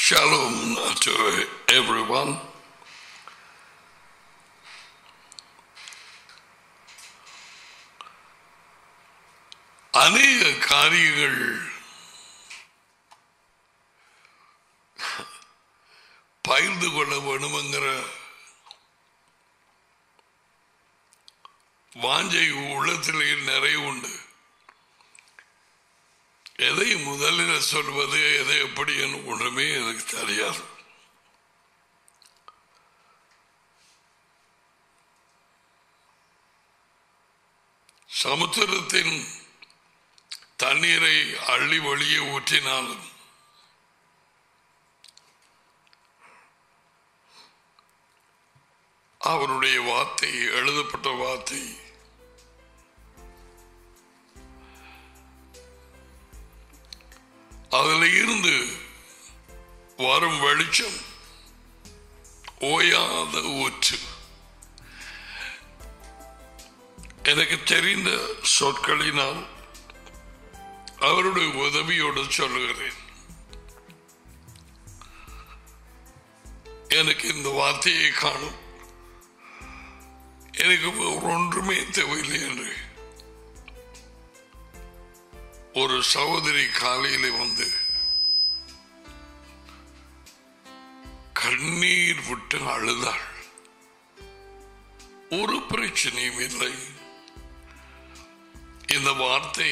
Shalom to everyone. அநேக காரியங்கள் பகிர்ந்து கொள்ள வேணுமெங்கிற வாஞ்சை உள்ளத்திலே நிறைய உண்டு எதை முதலில் சொல்வது எதை எப்படி என்று ஒன்றுமே எனக்கு தெரியாது சமுத்திரத்தின் தண்ணீரை அள்ளி வழியே ஊற்றினாலும் அவருடைய வார்த்தை எழுதப்பட்ட வார்த்தை அதில் இருந்து வரும் வெளிச்சம் ஓயாத ஊற்று எனக்கு தெரிந்த சொற்களினால் அவருடைய உதவியோடு சொல்லுகிறேன் எனக்கு இந்த வார்த்தையை காணும் எனக்கு ஒன்றுமே தேவையில்லை என்று ஒரு சகோதரி காலையில வந்து கண்ணீர் விட்டு அழுதாள் ஒரு பிரச்சனையும் இல்லை இந்த வார்த்தை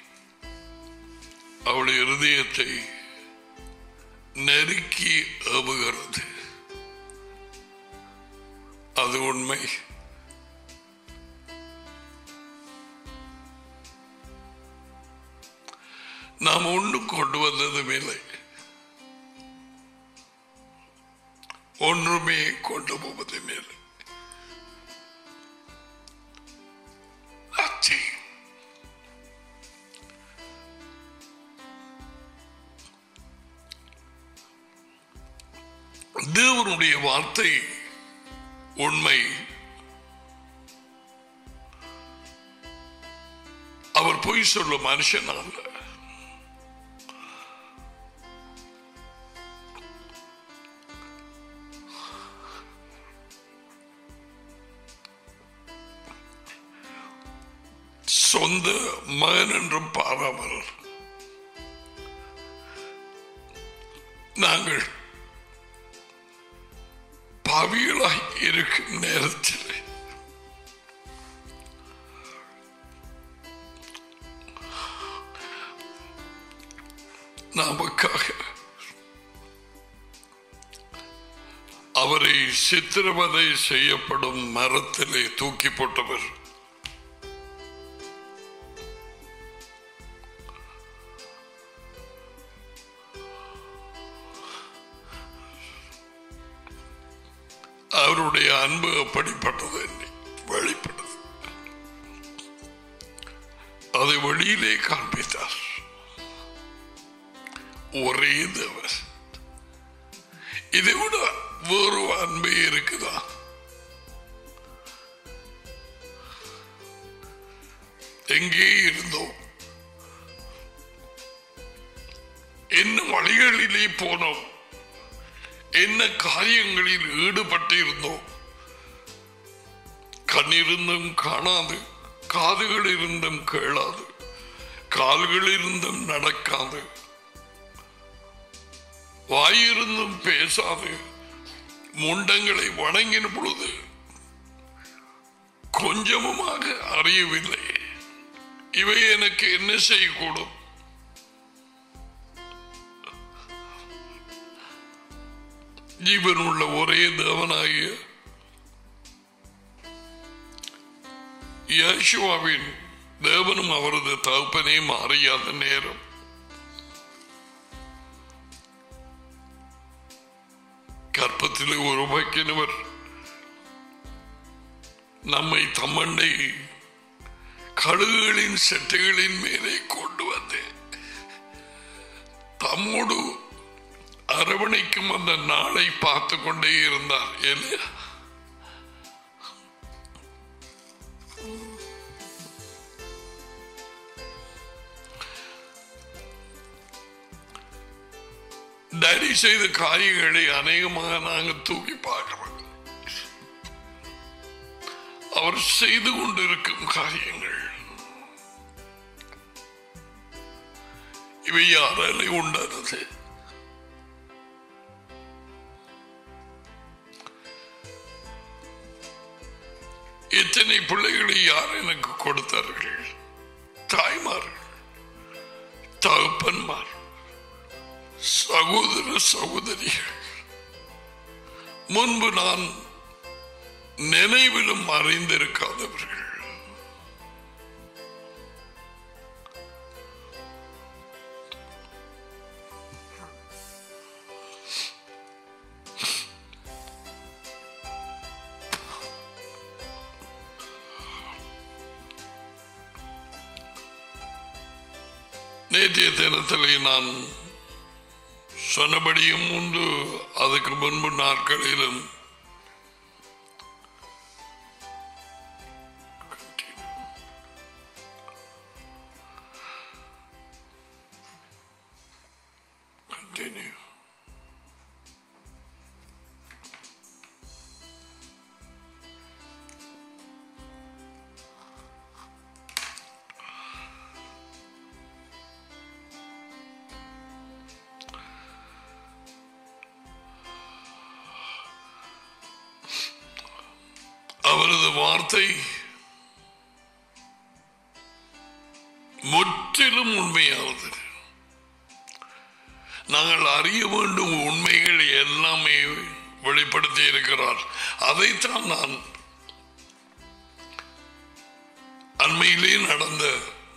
அவளுடைய இருதயத்தை நெருக்கி ஏவுகிறது அது உண்மை நாம் ஒன்றும் கொண்டு வந்ததும் இல்லை ஒன்றுமே கொண்டு போவதும் இல்லை அச்சி தேவனுடைய வார்த்தை உண்மை அவர் பொய் சொல்ல மனுஷன் அல்ல சொந்த மகன் என்றும் பாராமல் நாங்கள் பாவிகளாய் இருக்கும் நேரத்தில் நமக்காக அவரை சித்திரவதை செய்யப்படும் மரத்திலே தூக்கி போட்டவர் அவருடைய அன்பு அப்படிப்பட்டது என்று வெளிப்பட்டது அதை வெளியிலே காண்பித்தார் ஒரே தேவர் இதை விட வேறு அன்பு இருக்குதா எங்கே இருந்தோம் என்ன வழிகளிலே போனோம் என்ன காரியங்களில் ஈடுபட்டு இருந்தோம் கண்ணிருந்தும் காணாது காதுகள் இருந்தும் கேளாது கால்கள் இருந்தும் நடக்காது வாயிருந்தும் பேசாது முண்டங்களை வணங்கின பொழுது கொஞ்சமுமாக அறியவில்லை இவை எனக்கு என்ன செய்யக்கூடும் ஜீவனுள்ள ஒரே தேவனாகிய யேசுவாவின் தேவனும் அவரது தகப்பனையும் அறியாத நேரம் கற்பத்திலே உருவாக்கினவர் நம்மை தம்மண்டை கழுகுகளின் செட்டைகளின் மேலே கொண்டு வந்து தம்மோடு அரவணைக்கும் அந்த நாளை பார்த்து கொண்டே இருந்தார் இல்லையா டேடி செய்த காரியங்களை அநேகமாக நாங்கள் தூக்கி பார்க்கிறோம் அவர் செய்து கொண்டிருக்கும் காரியங்கள் இவை யாராலே உண்டானது எத்தனை பிள்ளைகளை யார் எனக்கு கொடுத்தார்கள் தாய்மார்கள் தகப்பன்மார் சகோதர சகோதரிகள் முன்பு நான் நினைவிலும் அறிந்திருக்காதவர்கள் நேற்றைய தினத்திலே நான் சொன்னபடியும் உண்டு அதுக்கு முன்பு நாட்களிலும் Continue. அவரது வார்த்தை முற்றிலும் உண்மையானது நாங்கள் அறிய வேண்டும் உண்மைகள் எல்லாமே வெளிப்படுத்தி இருக்கிறார் அதைத்தான் நான் அண்மையிலே நடந்த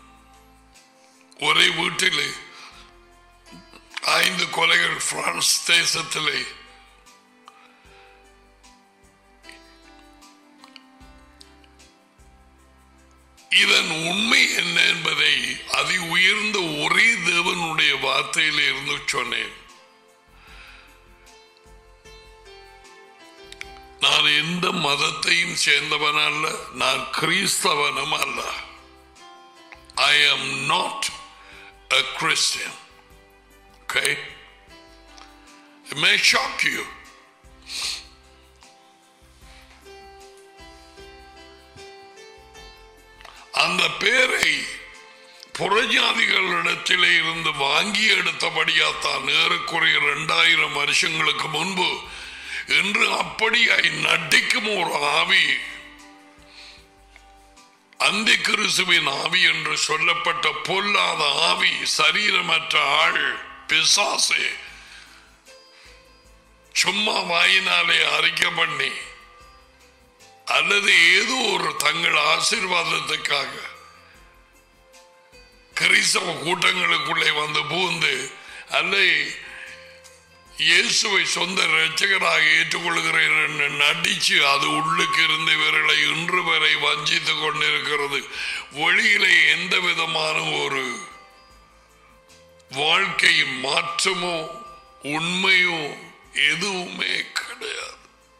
ஒரே வீட்டிலே ஐந்து கொலைகள் பிரான்ஸ் தேசத்திலே இதன் உண்மை என்ன என்பதை அதி உயர்ந்த ஒரே தேவனுடைய வார்த்தையில் இருந்து சொன்னேன் நான் எந்த மதத்தையும் சேர்ந்தவன் அல்ல நான் கிறிஸ்தவனும் அல்ல I am not a Christian. Okay? It may shock you. அந்த பேரை புறஜாதிகளிடத்திலே இருந்து வாங்கி எடுத்தபடியாத்தான் ஏறக்குறைய இரண்டாயிரம் வருஷங்களுக்கு முன்பு இன்று அப்படியாய் நட்டிக்கும் ஒரு ஆவி அந்த கிறிஸ்துவின் ஆவி என்று சொல்லப்பட்ட பொல்லாத ஆவி சரீரமற்ற ஆள் பிசாசு சும்மா வாயினாலே அறிக்கை பண்ணி அல்லது ஏதோ ஒரு தங்கள் ஆசீர்வாதத்துக்காக கிறிஸ்தவ கூட்டங்களுக்குள்ளே வந்து பூந்து அல்ல இயேசுவை சொந்த ரட்சகராக ஏற்றுக்கொள்கிறேன் என்று நடிச்சு அது உள்ளுக்கு இருந்த இவர்களை இன்று வரை வஞ்சித்துக் கொண்டிருக்கிறது வெளியிலே எந்த விதமான ஒரு வாழ்க்கை மாற்றமோ உண்மையோ எதுவுமே கிடையாது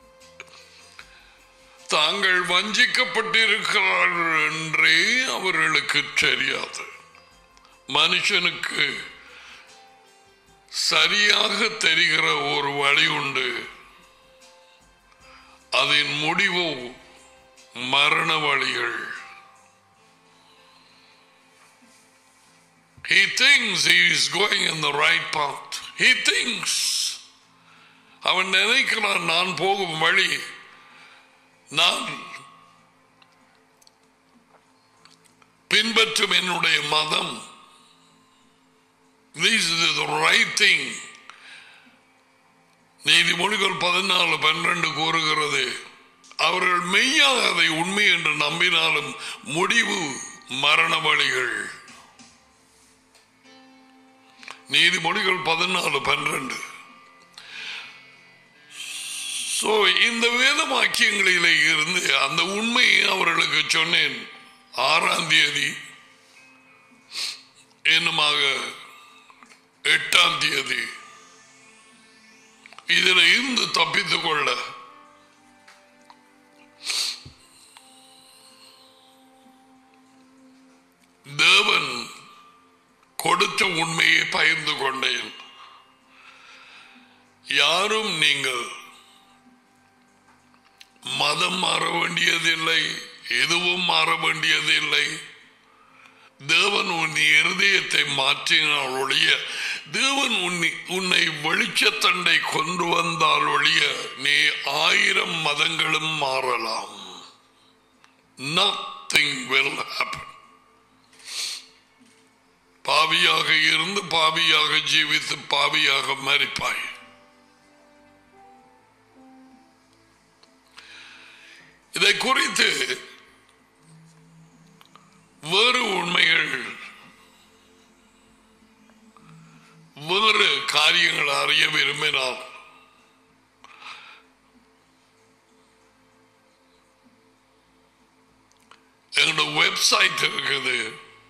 தாங்கள் வஞ்சிக்கப்பட்டிருக்கிறார்கள் என்றே அவர்களுக்கு தெரியாது மனுஷனுக்கு சரியாக தெரிகிற ஒரு வழி உண்டு அதன் முடிவு மரண வழிகள் He thinks he is going in the right path. He thinks. அவன் நினைக்கிறான் நான் போகும் வழி நான் பின்பற்றும் என்னுடைய மதம் This is the right thing. நீதிமொழிகள் பதினாலு பன்னிரண்டு கூறுகிறது அவர்கள் மெய்யாக அதை உண்மை என்று நம்பினாலும் முடிவு மரண வழிகள் நீதிமொழிகள் பதினாலு பன்னிரண்டு சோ இந்த வேத வாக்கியங்களிலே இருந்து அந்த உண்மையை அவர்களுக்கு சொன்னேன் ஆறாம் தேதி என்னமாக எட்டாம் தேதி இதில் இருந்து தப்பித்துக் கொள்ள தேவன் கொடுத்த உண்மையை பகிர்ந்து கொண்டேன் யாரும் நீங்கள் மதம் மாற வேண்டியதில்லை எதுவும் மாற வேண்டியதில்லை தேவன் உன் இருதயத்தை மாற்றினால் ஒழிய தேவன் உன்னை உன்னை வெளிச்சத்தண்டை கொண்டு வந்தால் ஒழிய நீ ஆயிரம் மதங்களும் மாறலாம் nothing will happen பாவியாக இருந்து பாவியாக ஜீவித்து பாவியாக மறிப்பாய் இதை குறித்து வேறு உண்மைகள் வேறு காரியங்கள் அறிய விரும்பினால் எங்களோட வெப்சைட் இருக்குது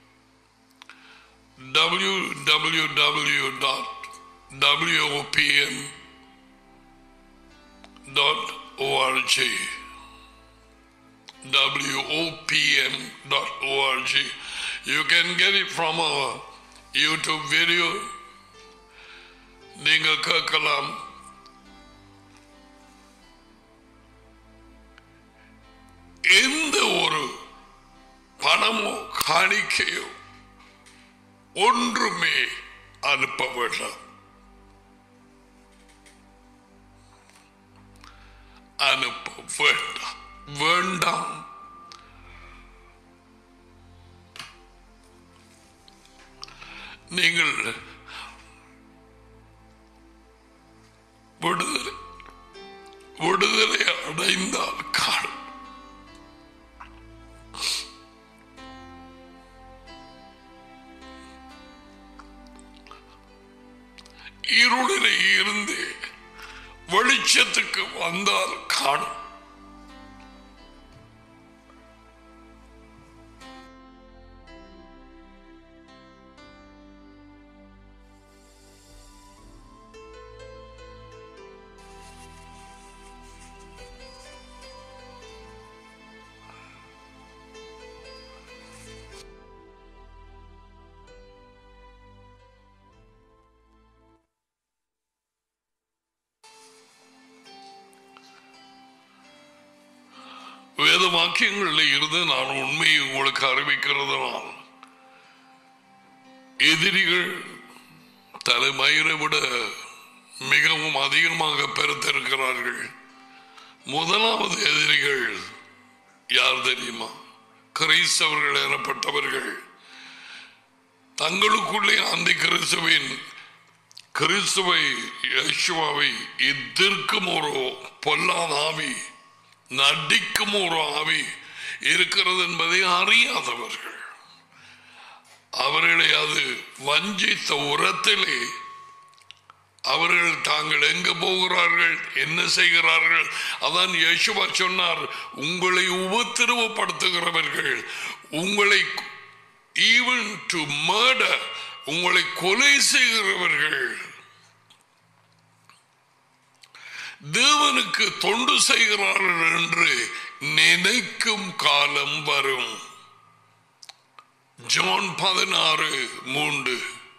www.wopm.org wopm.org you can get it from our YouTube video நீங்கள் கேட்கலாம் எந்த ஒரு பணமோ காணிக்கையோ ஒன்றுமே அனுப்ப வேண்டாம் அனுப்ப வேண்டாம் வேண்டாம் நீங்கள் விடுதலை விடுதலை அடைந்தால் காணும் இருளிலே இருந்து வெளிச்சத்துக்கு வந்தால் காணும் வேத வாக்கியங்களில் இருந்து நான் உண்மையை உங்களுக்கு அறிவிக்கிறதுனால் எதிரிகள் தலைமயிரை விட மிகவும் அதிகமாக பெருத்திருக்கிறார்கள் முதலாவது எதிரிகள் யார் தெரியுமா கிறிஸ்தவர்கள் எனப்பட்டவர்கள் தங்களுக்குள்ளே அந்த கிறிஸ்துவின் கிறிஸ்துவை யேசுவாவை எதிர்க்கும் ஒரு பொல்லாத ஆவி நடிக்கும் ஒரு ஆவி இருக்கிறது என்பதை அறியாதவர்கள் அவர்களை அது வஞ்சித்த உரத்திலே அவர்கள் தாங்கள் எங்க போகிறார்கள் என்ன செய்கிறார்கள் அதான் யேசுவா சொன்னார் உங்களை உபத்திரவப்படுத்துகிறவர்கள் உங்களை ஈவன் டு மர்டர் உங்களை கொலை செய்கிறவர்கள் தேவனுக்கு தொண்டு செய்கிறார்கள் என்று நினைக்கும் காலம் வரும் ஜான் பதினாறு மூன்று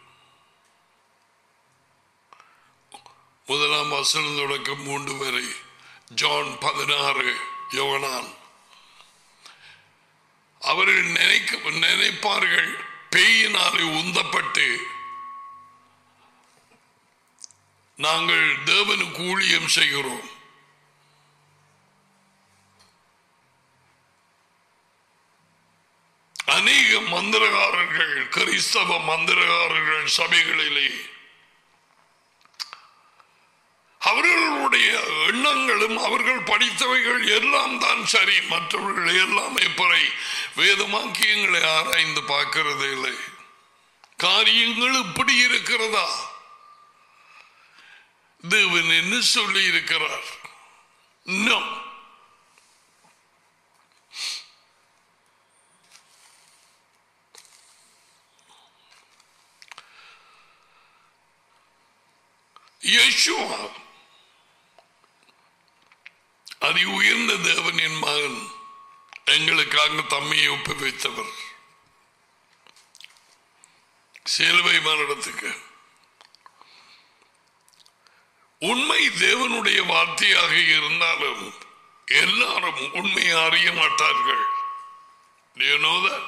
முதலாம் வசனம் தொடக்கம் மூன்று வரை ஜான் பதினாறு யோகனான் அவர்கள் நினைக்க நினைப்பார்கள் பேயினாலே உந்தப்பட்டு நாங்கள் தேவனுக்கு ஊழியம் செய்கிறோம் அநேக மந்திரகாரர்கள் கிறிஸ்தவ மந்திரகாரர்கள் சபைகளிலே அவர்களுடைய எண்ணங்களும் அவர்கள் படித்தவைகள் எல்லாம் தான் சரி மற்றவர்கள் எல்லாம் எப்பறை வேதமாக்கியங்களை ஆராய்ந்து பார்க்கிறது இல்லை காரியங்கள் இப்படி இருக்கிறதா தேவன் என்ன சொல்லி இருக்கிறார் No. யேசுவா அதி உயர்ந்த தேவனின் மகன் எங்களுக்காக தம்மையை ஒப்புவித்தவர் சிலுவை மரணத்துக்கு உண்மை தேவனுடைய வார்த்தையாக இருந்தாலும் எல்லாரும் உண்மையை அறிய மாட்டார்கள் Do you know that?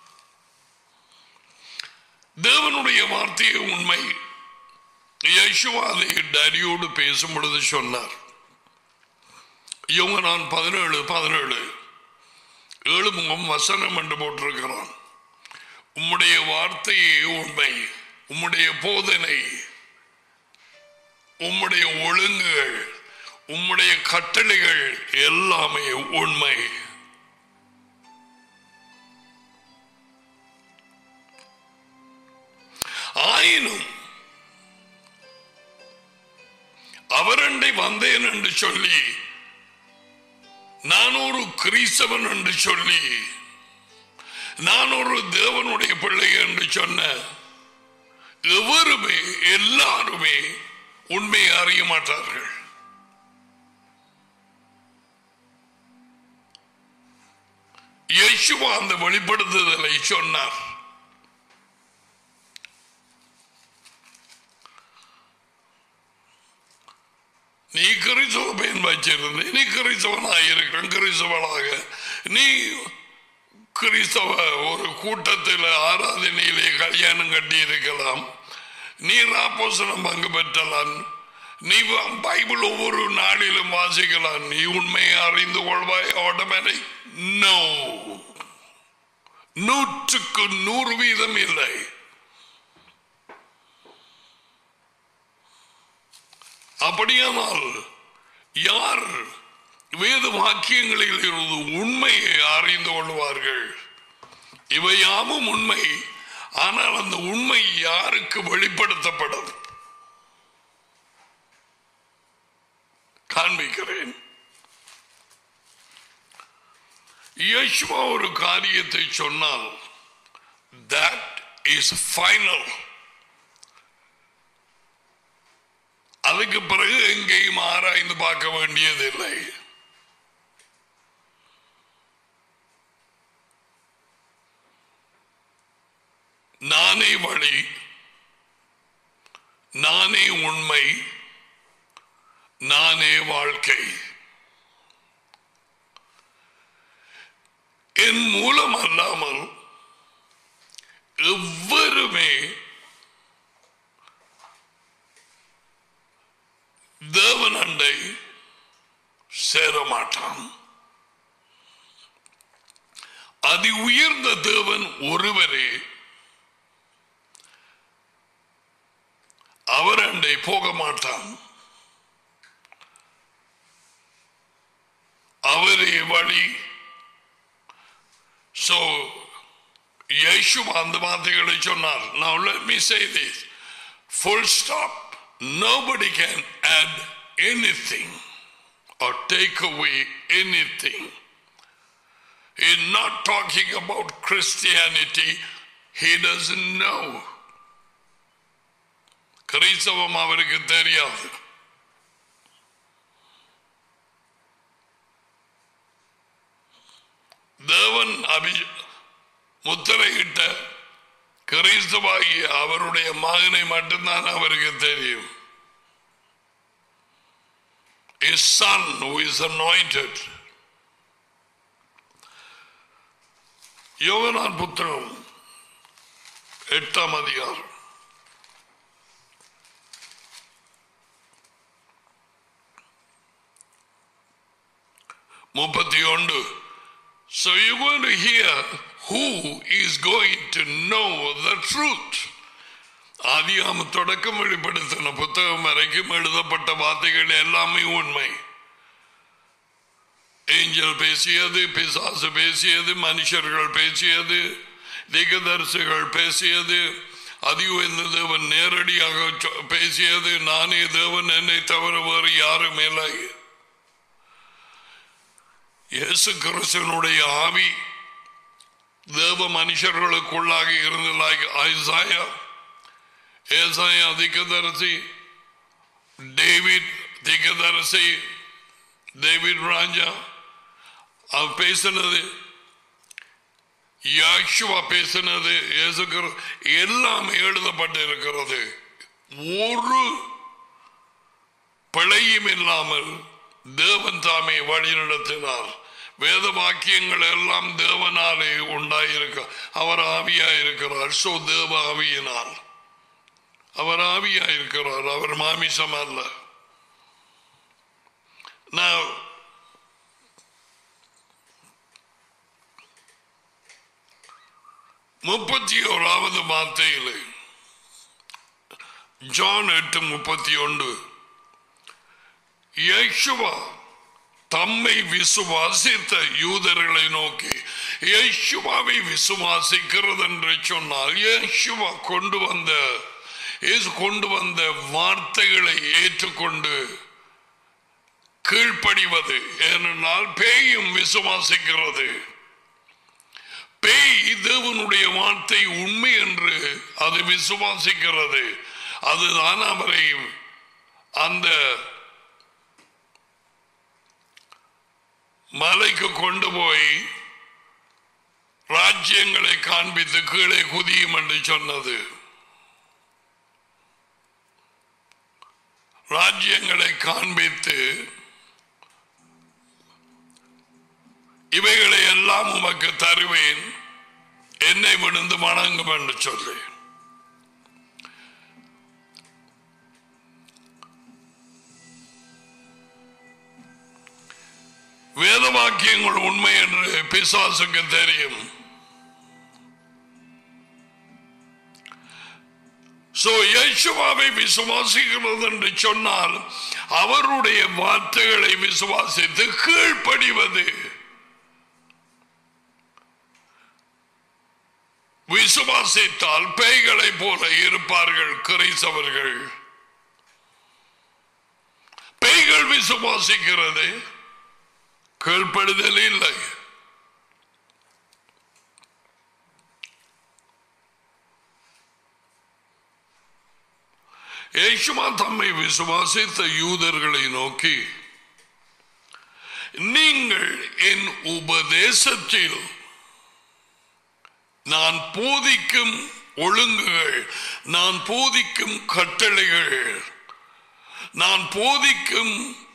தேவனுடைய வார்த்தையை உண்மை யேசுவா அதை டேடியோடு பேசும் பொழுது சொன்னார் யோகனான் பதினேழு பதினேழு ஏழு முகம் வசனம் என்று போட்டிருக்கிறான் உம்முடைய வார்த்தையே உண்மை உம்முடைய போதனை உம்முடைய ஒழுங்குகள் உம்முடைய கட்டளைகள் எல்லாமே உண்மை ஆயினும் அவரண்டை வந்தேன் என்று சொல்லி நான் ஒரு கிறிஸ்தவன் என்று சொல்லி நான் ஒரு தேவனுடைய பிள்ளை என்று சொன்ன எவருமே எல்லாருமே உண்மையை அறிய மாட்டார்கள் யேசுவா அந்த வெளிப்படுத்துதலை சொன்னார் நீ கிறிஸ்தவ பெயர் வச்சிருந்து நீ கிறிஸ்தவனாக இருக்கிற கிறிஸ்தவனாக நீ கிறிஸ்தவ ஒரு கூட்டத்தில் ஆராதனையிலே கல்யாணம் கட்டி இருக்கலாம் நீ ராப்போசனம் பங்கு பெற்றலாம் நீ வ- பைபிள் ஒவ்வொரு நாளிலும் வாசிக்கலாம் நீ உண்மையை அறிந்து கொள்வாய் ஆட்டோமேட்டிக் நோ நூற்றுக்கு நூறு வீதம் இல்லை அப்படியானால் யார் வேத வாக்கியங்களில் இருந்து உண்மையை அறிந்து கொள்வார்கள் இவையாவும் உண்மை ஆனால் அந்த உண்மை யாருக்கு வெளிப்படுத்தப்படும் காண்பிக்கிறேன் யேசுவா ஒரு காரியத்தை சொன்னால் that இஸ் ஃபைனல் அதுக்கு பிறகு எங்கேயும் ஆராய்ந்து பார்க்க வேண்டியதில்லை நானே வழி நானே உண்மை நானே வாழ்க்கை என் மூலம் அல்லாமல் எவ்வருமே தேவன் அண்டை சேர மாட்டான் அதி உயர்ந்த தேவன் ஒருவரே அவர் அண்டை போக மாட்டான் அவரே வழி சோ யேசு அந்த வார்த்தைகளை சொன்னார் now let me say this full stop nobody can add anything or take away anything he's not talking about christianity he doesn't know கிறிஸ்தவம் அவருக்கு தெரியாது தேவன் அபி முத்திரையிட்ட கிறிஸ்தவாகிய அவருடைய மகனை மட்டும்தான் அவருக்கு தெரியும் His son who is anointed. யோகனான் புத்திரம் எட்டாம் அதிகாரம் முப்பத்தி ஒன்று So you're going to hear who is going to know the truth. ஆதியாம தொடக்கம் வெளிப்படுத்தின புத்தகம் வரைக்கும் எழுதப்பட்ட வார்த்தைகள் எல்லாமே உண்மை ஏஞ்சல் பேசியது பிசாசு பேசியது மனுஷர்கள் பேசியது திகதர்சிகள் பேசியது அதி உயர்ந்த தேவன் நேரடியாக சொ- பேசியது நானே தேவன் என்னை தவிர வேறு யாரும் இல்லை இயேசு கிறிஸ்துவனுடைய ஆவி தேவ மனுஷர்களுக்குள்ளாக இருந்து like ஐசாயா ஏசாயா திக்கதரசி டேவிட் திக்கதரசி டேவிட் ராஜா அவர் பேசினது யாஷுவா பேசினது இயேசு கிறிஸ்து எல்லாமே எழுதப்பட்டு இருக்கிறது ஒரு பிழையும் இல்லாமல் தேவன் தாமே வழிநடத்தினார் வேத வாக்கியங்கள் எல்லாம் தேவனாலே உண்டாயிருக்க அவர் ஆவியாயிருக்கிறார் சோ தேவ ஆவியினால் அவர் ஆவியாயிருக்கிறார் அவர் மாமிசம் அல்ல Now, முப்பத்தி ஓராவது வார்த்தையில் ஜான் எட்டு முப்பத்தி ஒன்று யேசுவா தம்மை விசுவாசித்த யூதர்களை நோக்கி யேசுவாவை விசுவாசிக்கிறது என்று சொன்னால் யேசுவா கொண்டு வந்த இயேசு கொண்டு வந்த வார்த்தைகளை ஏற்றுக்கொண்டு கீழ்ப்படிவது ஏனென்றால் பேயும் விசுவாசிக்கிறது பேய் தேவனுடைய வார்த்தை உண்மை என்று அது விசுவாசிக்கிறது அதுதான் அவரை அந்த மலைக்கு கொண்டு போய் ராஜ்யங்களை காண்பித்து கீழே குதியும் என்று சொன்னது ராஜ்யங்களை காண்பித்து இவைகளை எல்லாம் உமக்கு தருவேன் என்னை விழுந்து வணங்கும் என்று சொல்லி வேத வாக்கியங்கள் உண்மை என்று பிசாசுக்கு தெரியும் சோ யேசுவாவை விசுவாசிக்கிறது என்று சொன்னால் அவருடைய வார்த்தைகளை விசுவாசித்து கீழ்ப்படிவது விசுவாசித்தால் பேய்களை போல இருப்பார்கள் கிரைசவர்கள் பேய்கள் விசுவாசிக்கிறது கீழ்ப்படுதல் இல்லை ஏசுமா தம்மை விசுவாசித்த யூதர்களை நோக்கி நீங்கள் என் உபதேசத்தில் நான் போதிக்கும் ஒழுங்குகள் நான் போதிக்கும் கட்டளைகள் நான் போதிக்கும்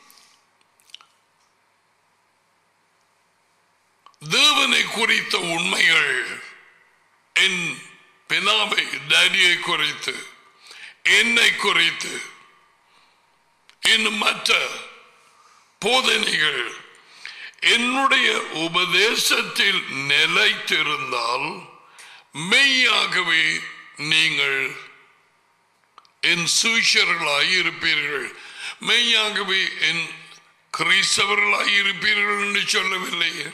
தேவனை குறித்த உண்மைகள் என் பிதாவை டேடியை குறித்து என்னை குறித்து இன்னும் மற்ற போதனைகள் என்னுடைய உபதேசத்தில் நிலைத்திருந்தால் மெய்யாகவே நீங்கள் என் சூஷர்களாய் இருப்பீர்கள் மெய்யாகவே என் கிறிஸ்தவர்களாய் இருப்பீர்கள் என்று சொல்லவில்லையே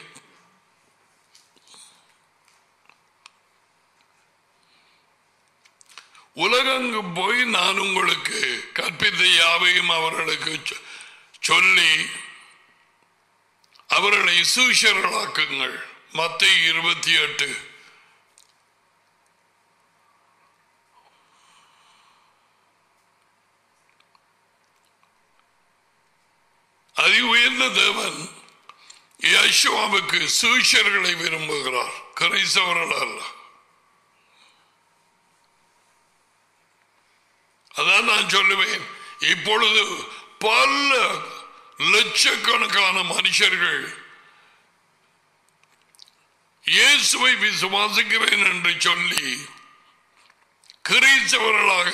உலகங்கு போய் நான் உங்களுக்கு கற்பித்த யாவையும் அவர்களுக்கு சொ- சொல்லி அவர்களை சூஷர்களாக்குங்கள் மத்திய இருபத்தி எட்டு அதி உயர்ந்த தேவன் யேசுவாவுக்கு சூஷர்களை விரும்புகிறார் கிரைசவர்கள் அல்ல அதான் நான் சொல்லுவேன் இப்பொழுது பல லட்சக்கணக்கான மனுஷர்கள் இயேசுவை விசுவாசிக்கிறேன் என்று சொல்லி கிரீச்சவர்களாக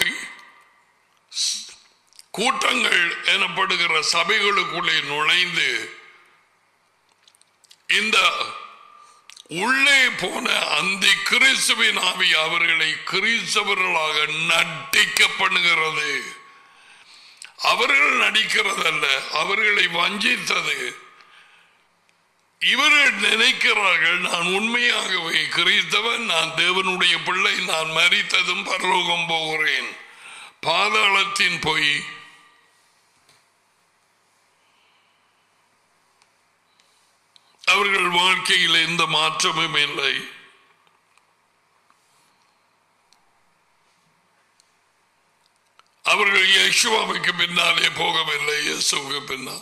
கூட்டங்கள் எனப்படுகிற சபைகளுக்குள்ளே நுழைந்து இந்த உள்ளே போன அந்த கிறிஸ்துவின் ஆவி அவர்களை கிறிஸ்தவர்களாக நட்டிக்க பண்ணுகிறது அவர்கள் நடிக்கிறதல்ல அவர்களை வஞ்சித்தது இவர்கள் நினைக்கிறார்கள் நான் உண்மையாகவே கிறிஸ்தவன் நான் தேவனுடைய பிள்ளை நான் மறித்ததும் பரலோகம் போகிறேன் பாதாளத்தின் போய் அவர்கள் வாழ்க்கையில் எந்த மாற்றமும் இல்லை அவர்கள் யேசுவாவுக்கு பின்னாலே போகவில்லை இயேசுவுக்கு பின்னால்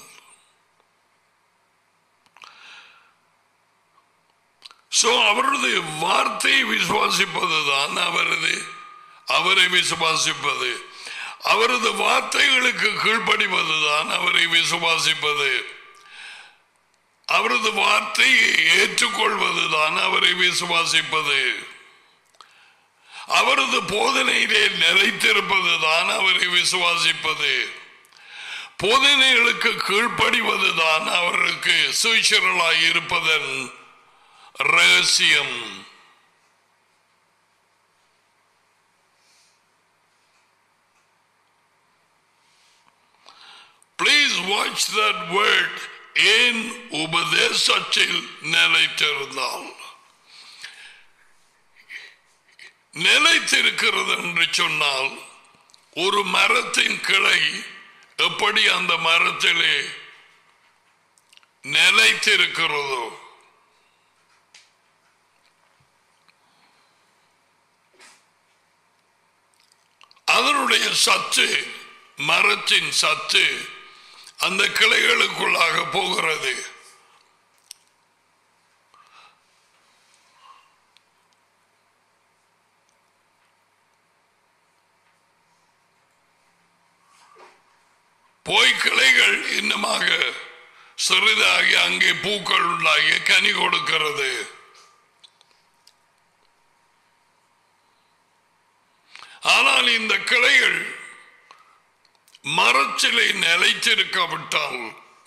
சோ அவரது வார்த்தையை விசுவாசிப்பதுதான் அவரது அவரை விசுவாசிப்பது அவரது வார்த்தைகளுக்கு கீழ்ப்படிவதுதான் அவரை விசுவாசிப்பது அவரது வார்த்தையை ஏற்றுக்கொள்வதுதான் அவரை விசுவாசிப்பது அவரது போதனையிலே நிலைத்திருப்பதுதான் அவரை விசுவாசிப்பது போதனைகளுக்கு கீழ்ப்படிவதுதான் அவருக்கு சுவிசரலாய் இருப்பதன் ரகசியம் Please watch that word ஏன் உபதேசத்தில் நிலைத்திருந்தால் நிலைத்திருக்கிறது என்று சொன்னால் ஒரு மரத்தின் கிளை எப்படி அந்த மரத்திலே நிலைத்திருக்கிறதோ அதனுடைய சத்து மரத்தின் சத்து அந்த கிளைகளுக்குள்ளாக போகிறது போய் கிளைகள் இன்னமாக சிறிதாகி அங்கே பூக்கள் உண்டாகி கனி கொடுக்கிறது ஆனால் இந்த கிளைகள் மரச்சிலை நிலைத்திருக்காவிட்டால்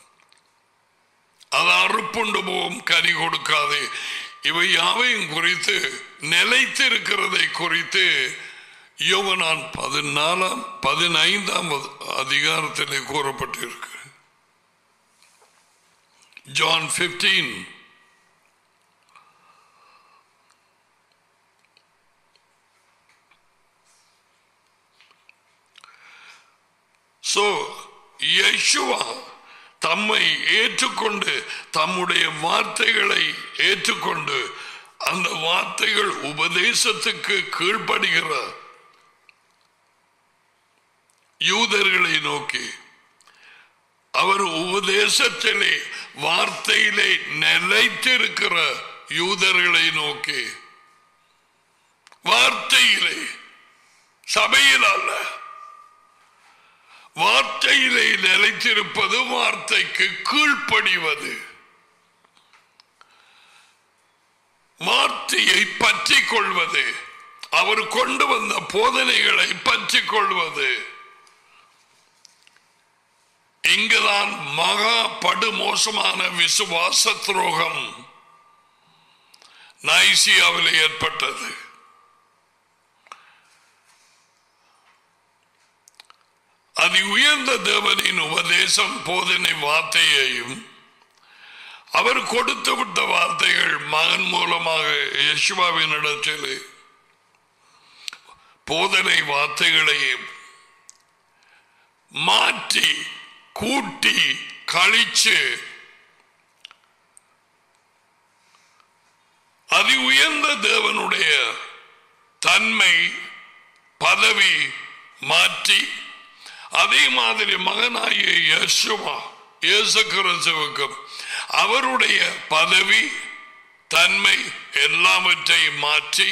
அது அறுப்புண்டு போகும் கனி கொடுக்காது இவை யாவையும் குறித்து நிலைத்திருக்கிறதை குறித்து யோவனான் பதினாலாம் பதினைந்தாம் அதிகாரத்திலே கூறப்பட்டிருக்கு ஜான் பிப்டீன் சோ யேசுவா தம்மை ஏற்றுக்கொண்டு தம்முடைய வார்த்தைகளை ஏற்றுக்கொண்டு அந்த வார்த்தைகள் உபதேசத்துக்கு கீழ்ப்படுகிற யூதர்களை நோக்கி அவர் உபதேசத்திலே வார்த்தையிலே நிலைத்திருக்கிற யூதர்களை நோக்கி வார்த்தையிலே சபையில் அல்ல வார்த்தையிலே நிலைத்திருப்பது வார்த்தைக்கு கீழ்ப்படிவது வார்த்தையை பற்றி கொள்வது அவர் கொண்டு வந்த போதனைகளை பற்றி கொள்வது இங்குதான் மகா படுமோசமான விசுவாச துரோகம் நைசியாவில் ஏற்பட்டது அதி உயர்ந்த தேவனின் உபதேசம் போதனை வார்த்தையையும் அவர் கொடுத்து விட்ட வார்த்தைகள் மகன் மூலமாக யசுவாவின் இடத்தில் போதனை வார்த்தைகளையும் மாற்றி கூட்டி கழிச்சு அதி உயர்ந்த தேவனுடைய தன்மை பதவி மாற்றி அதே மாதிரி மகனாகிய யசுவா இயேசு கிறிஸ்துவுக்கும் அவருடைய பதவி தன்மை எல்லாவற்றையும் மாற்றி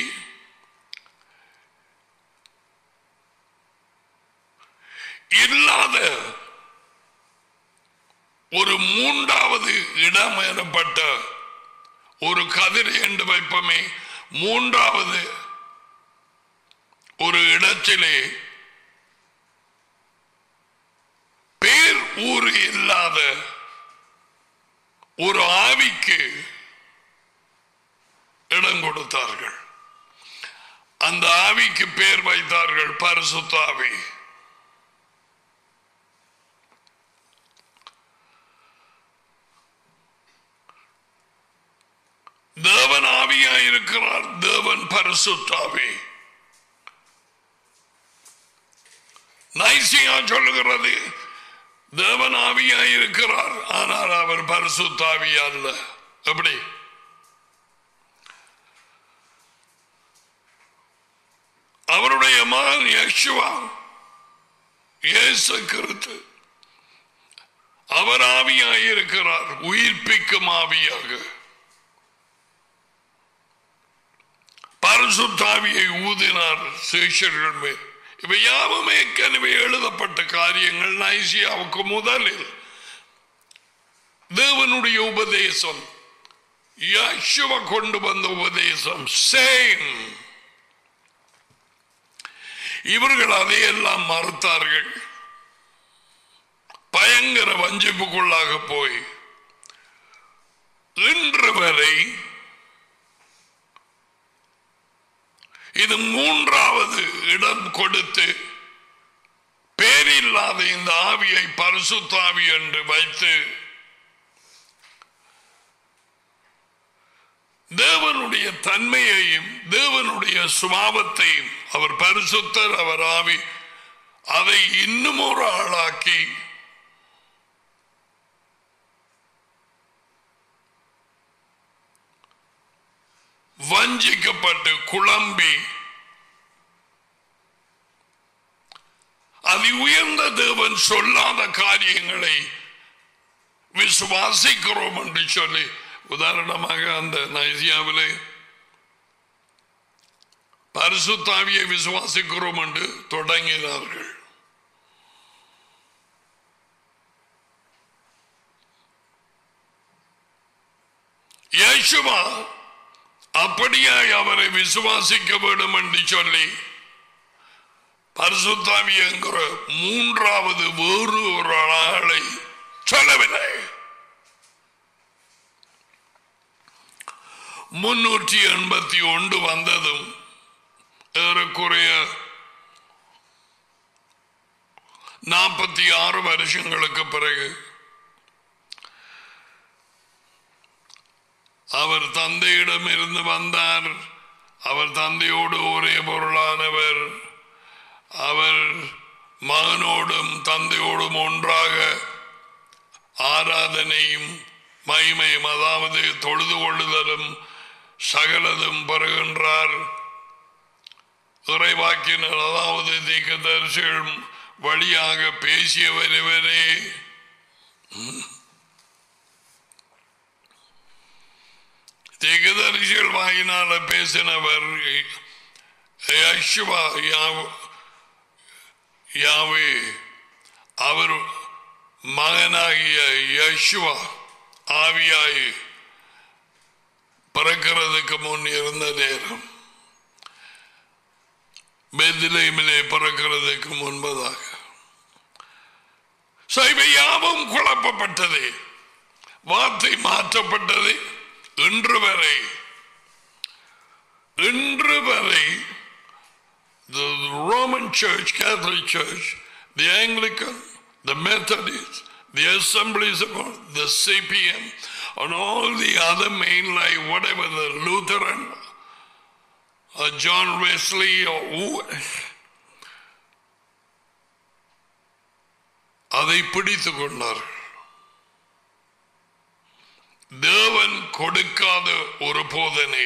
இல்லாத ஒரு மூன்றாவது இடம் எனப்பட்ட ஒரு கதிர் என்று வைப்பமே மூன்றாவது ஒரு இடத்திலே பேர் ஊர் இல்லாத ஒரு ஆவிக்கு இடம் கொடுத்தார்கள் அந்த ஆவிக்கு பேர் வைத்தார்கள் பரிசுத்தாவி தேவன் ஆவியா இருக்கிறார் தேவன் பரிசுத்தாவி நைசியா சொல்லுகிறது தேவன் ஆவியா இருக்கிறார் ஆனால் அவர் பரிசுத்தாவியா அல்ல எப்படி அவருடைய மகன் யசுவா இயேசு கிறிஸ்து அவர் ஆவியாக இருக்கிறார் உயிர்ப்பிக்கும் ஆவியாக பரிசுத்தாவியை ஊதினார் சேஷர்கள் மேல் இவை யாவும் ஏற்கனவே எழுதப்பட்ட காரியங்கள் நைசியாவுக்கு முதலில் தேவனுடைய உபதேசம் யசுவ கொண்டு வந்த உபதேசம் சேம் இவர்கள் அதையெல்லாம் மறுத்தார்கள் பயங்கர வஞ்சிப்புக்குள்ளாக போய் இன்று வரை இது மூன்றாவது இடம் கொடுத்து பேரில்லாத இந்த ஆவியை பரிசுத்தாவி என்று வைத்து தேவனுடைய தன்மையையும் தேவனுடைய சுபாவத்தையும் அவர் பரிசுத்தர் அவர் ஆவி அதை இன்னும் ஒரு ஆளாக்கி வஞ்சிக்கப்பட்டு குழம்பி அதி உயர்ந்த தேவன் சொல்லாத காரியங்களை விசுவாசிக்கிறோம் என்று சொல்லி உதாரணமாக அந்த நைசியாவிலே பரிசுத்தாவியை விசுவாசிக்கிறோம் என்று தொடங்கினார்கள் யேசுவா அப்படியாய் அவரை விசுவாசிக்க வேண்டும் என்று சொல்லி பரிசுத்தாவி என்கிற மூன்றாவது வேறு ஒரு ஆளை சொல்லவில்லை முன்னூற்றி எண்பத்தி ஒன்று வந்ததும் ஏறக்குறைய நாற்பத்தி ஆறு வருஷங்களுக்கு பிறகு அவர் தந்தையிடம் இருந்து வந்தார் அவர் தந்தையோடு ஒரே பொருளானவர் அவர் மகனோடும் தந்தையோடும் ஒன்றாக ஆராதனையும் மகிமையும் அதாவது தொழுது கொள்ளுதலும் சகலதும் பெறுகின்றார் இறைவாக்கினர் அதாவது தீக்கதரிசிகள் வழியாக பேசிய வருவரே தீக்கதரிசிகள் வாயினால பேசினவர் யஷ்வா யாவ்- யாவே அவர் மகனாகிய யஷ்வா ஆவியாய் பிறக்கிறதுக்கு முன் இருந்த நேரம் பெத்லேமிலே பிறக்கிறதுக்கு முன்பதாக So, இவை யாவும் குழப்பப்பட்டது வார்த்தை மாற்றப்பட்டது இன்று வரை இன்று வரை the Roman Church, Catholic Church, the Anglican, the Methodist, the Assemblies of God, the CPM, and all the other mainline, whatever the Lutheran, or John Wesley, or who, அதை பிடித்துக் கொண்டார்கள் தேவன் கொடுக்காத ஒரு போதனை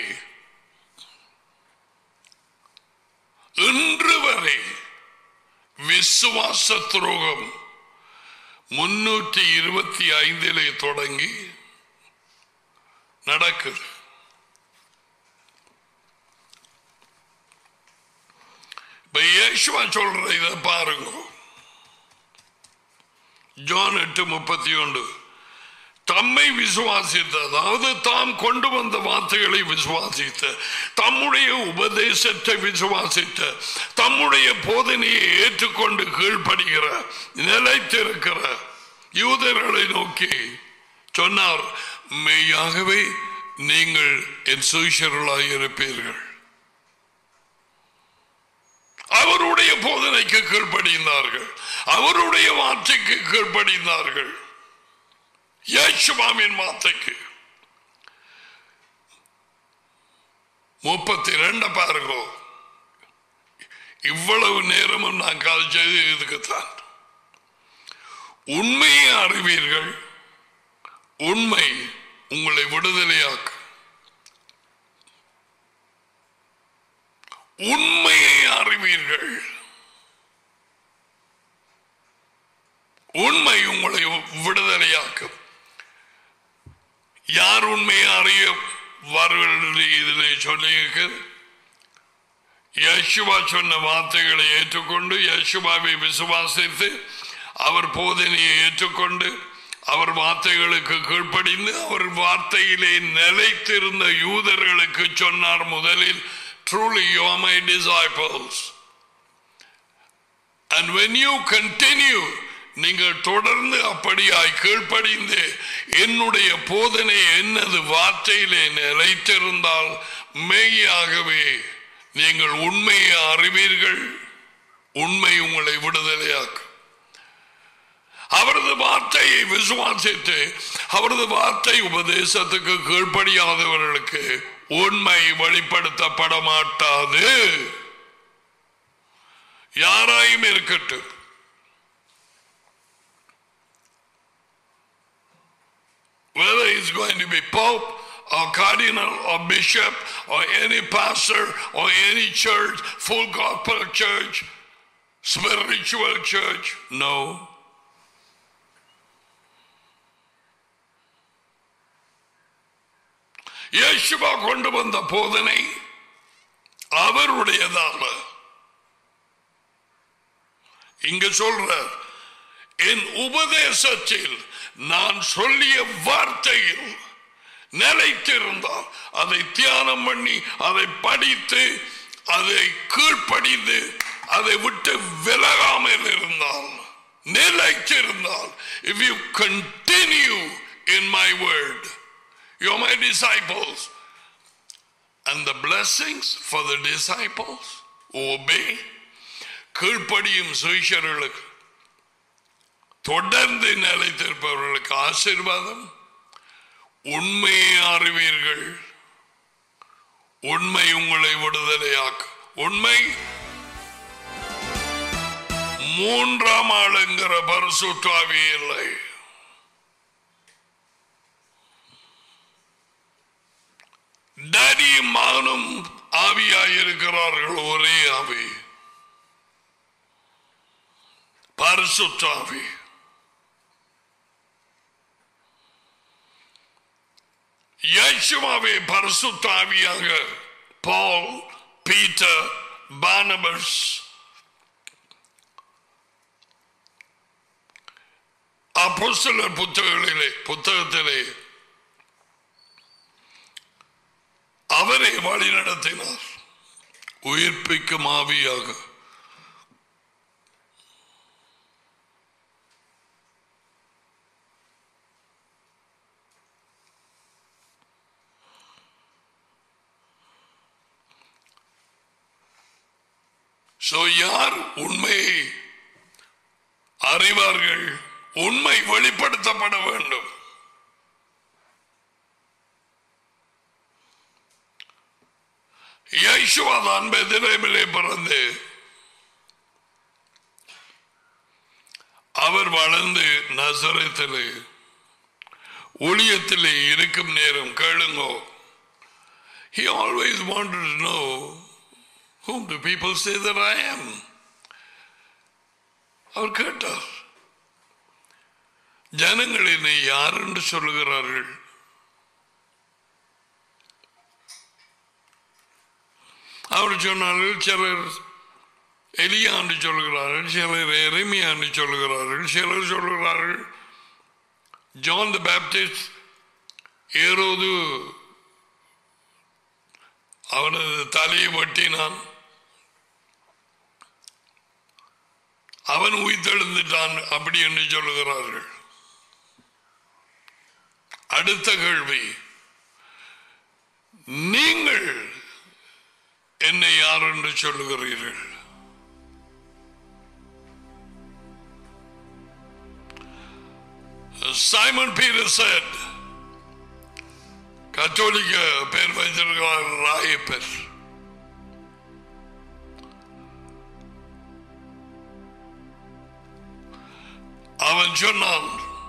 இன்று வரை விசுவாச துரோகம் முன்னூற்றி இருபத்தி ஐந்திலே தொடங்கி நடக்குது இப்ப இயேசுவா சொல்ற இதை பாருங்க ஜான் எட்டு முப்பத்தி ஒன்று தம்மை விசுவாசித்த அதாவது தாம் கொண்டு வந்த வார்த்தைகளை விசுவாசித்த தம்முடைய உபதேசத்தை விசுவாசித்த தம்முடைய போதனையை ஏற்றுக்கொண்டு கீழ்ப்படுகிற நிலைத்திருக்கிற யூதர்களை நோக்கி சொன்னார் மெய்யாகவே நீங்கள் என் சுயசர்களாக இருப்பீர்கள் அவருடைய போதனைக்கு கீழ்ப்படிந்தார்கள் அவருடைய வார்த்தைக்கு கீழ்ப்படிந்தார்கள் யேசுவாமின் வார்த்தைக்கு முப்பத்தி ரெண்டு பாருங்க இவ்வளவு நேரமும் நான் கால் செய்து இதுக்குத்தான் உண்மையை அறிவீர்கள் உண்மை உங்களை விடுதலையாக்கு உண்மையை அறிவீர்கள் உண்மை உங்களை விடுதலையாக்கும் யார் உண்மையை அறிய வார்கள் இதில் சொல்லியிருக்கு யேசுவா சொன்ன வார்த்தைகளை ஏற்றுக்கொண்டு யேசுவாவை விசுவாசித்து அவர் போதனையை ஏற்றுக்கொண்டு அவர் வார்த்தைகளுக்கு கீழ்ப்படிந்து அவர் வார்த்தையிலே நிலைத்திருந்த யூதர்களுக்கு சொன்னார் முதலில் truly you are my disciples and when you continue நீங்கள் தொடர்ந்து அப்படியாய் கீழ்ப்படிந்து என்னுடைய போதனை என்னது வார்த்தையிலே நிலைத்திருந்தால் மெய்யாகவே நீங்கள் உண்மையை அறிவீர்கள் உண்மை உங்களை விடுதலையாக்கும் அவரது வார்த்தையை விசுவாசித்து அவரது வார்த்தை உபதேசத்துக்கு கீழ்ப்படியாதவர்களுக்கு உண்மை வெளிப்படுத்தப்பட மாட்டாது யாராயும் இருக்கட்டும் whether he's going to be pope or cardinal or bishop or any pastor or any church, full gospel church, spiritual church, no. இயேசுவா கொண்டு வந்த போதனை அவருடையதால இங்க சொல்றார் என் உபதேசத்தில் நான் சொல்லிய வார்த்தையில் நிலைத்திருந்தால் அதை தியானம் பண்ணி அதை படித்து அதை கீழ்ப்படிந்து அதை விட்டு விலகாமல் இருந்தால் நிலைத்திருந்தால் if you continue in my word you my disciples and the blessings for the disciples obey கீழ்ப்படியும் சுவிஷர்களுக்கு தொடர்ந்து நிலைத்திருப்பவர்களுக்கு ஆசீர்வாதம் உண்மையை அறிவீர்கள் உண்மை உங்களை விடுதலையாக்கு உண்மை மூன்றாம் ஆளுங்கிற பரிசுத்தாவி இல்லை டடியும் மகனும் ஆவியாயிருக்கிறார்கள் ஒரே ஆவி பரிசுத்தாவி இயேசுவாவே பரிசுத்தாவியாக பால் பீட்டர் பானபஸ் அப்போஸ்தலர் புத்தகங்களிலே புத்தகத்திலே அவரை வழி நடத்தினார் உயிர்ப்பிக்கும் ஆவியாக So, யார் உண்மையை அறிவார்கள் உண்மை வெளிப்படுத்தப்பட வேண்டும் யேசுவாதான் பெதிரேமிலே பிறந்து அவர் வளர்ந்து நசரத்திலே ஊழியத்திலே இருக்கும் நேரம் கேளுங்கோ He always wanted to know whom do people say that I am. அவர் கேட்டார் ஜனங்கள் என்னை யார் என்று சொல்லுகிறார்கள் அவர் சொன்னார்கள் சிலர் எலியாண்டு சொல்கிறார்கள் சிலர் எருமையாண்டு சொல்கிறார்கள் சிலர் சொல்கிறார்கள் ஜான் த பேப்டிஸ்ட் ஏரோது அவனது தலையை வெட்டினான் அவன் உயிர்த்தெழுந்துட்டான் அப்படி என்று சொல்லுகிறார்கள் அடுத்த கேள்வி நீங்கள் என்னை யார் என்று சொல்லுகிறீர்கள் சைமன் பீட்டர் said கத்தோலிக்க பேர் வைத்திருக்கிறார் ராயப்பர் அவன் சொன்னான்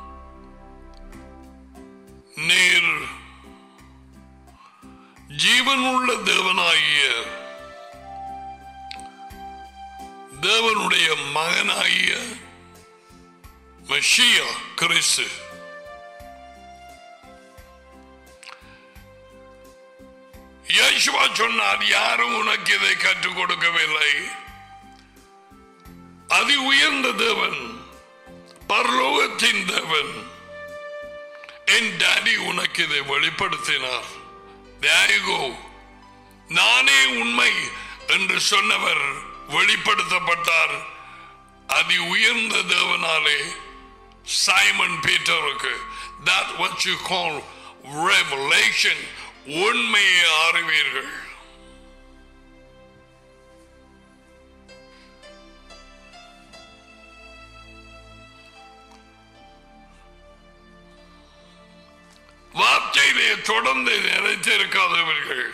நீர் ஜீவனுள்ள தேவனாகிய தேவனுடைய மகனாகிய மஷியா கிறிஸ்து யேசுவா சொன்னார் யாரும் உனக்கு இதை கற்றுக் கொடுக்கவில்லை அதி உயர்ந்த தேவன் பரலோகத்தின் தேவன் என் டாடி உனக்கு இதை வெளிப்படுத்தினார் There you go. நானே உண்மை என்று சொன்னவர் வெளிப்படுத்தப்பட்டார் அதி உயர்ந்த தேவனாலே சைமன் பீட்டருக்கு that what you call revelation உண்மையை அறிவீர்கள் வார்த்தையிலே தொடர்ந்து நினைத்திருக்காதவர்கள்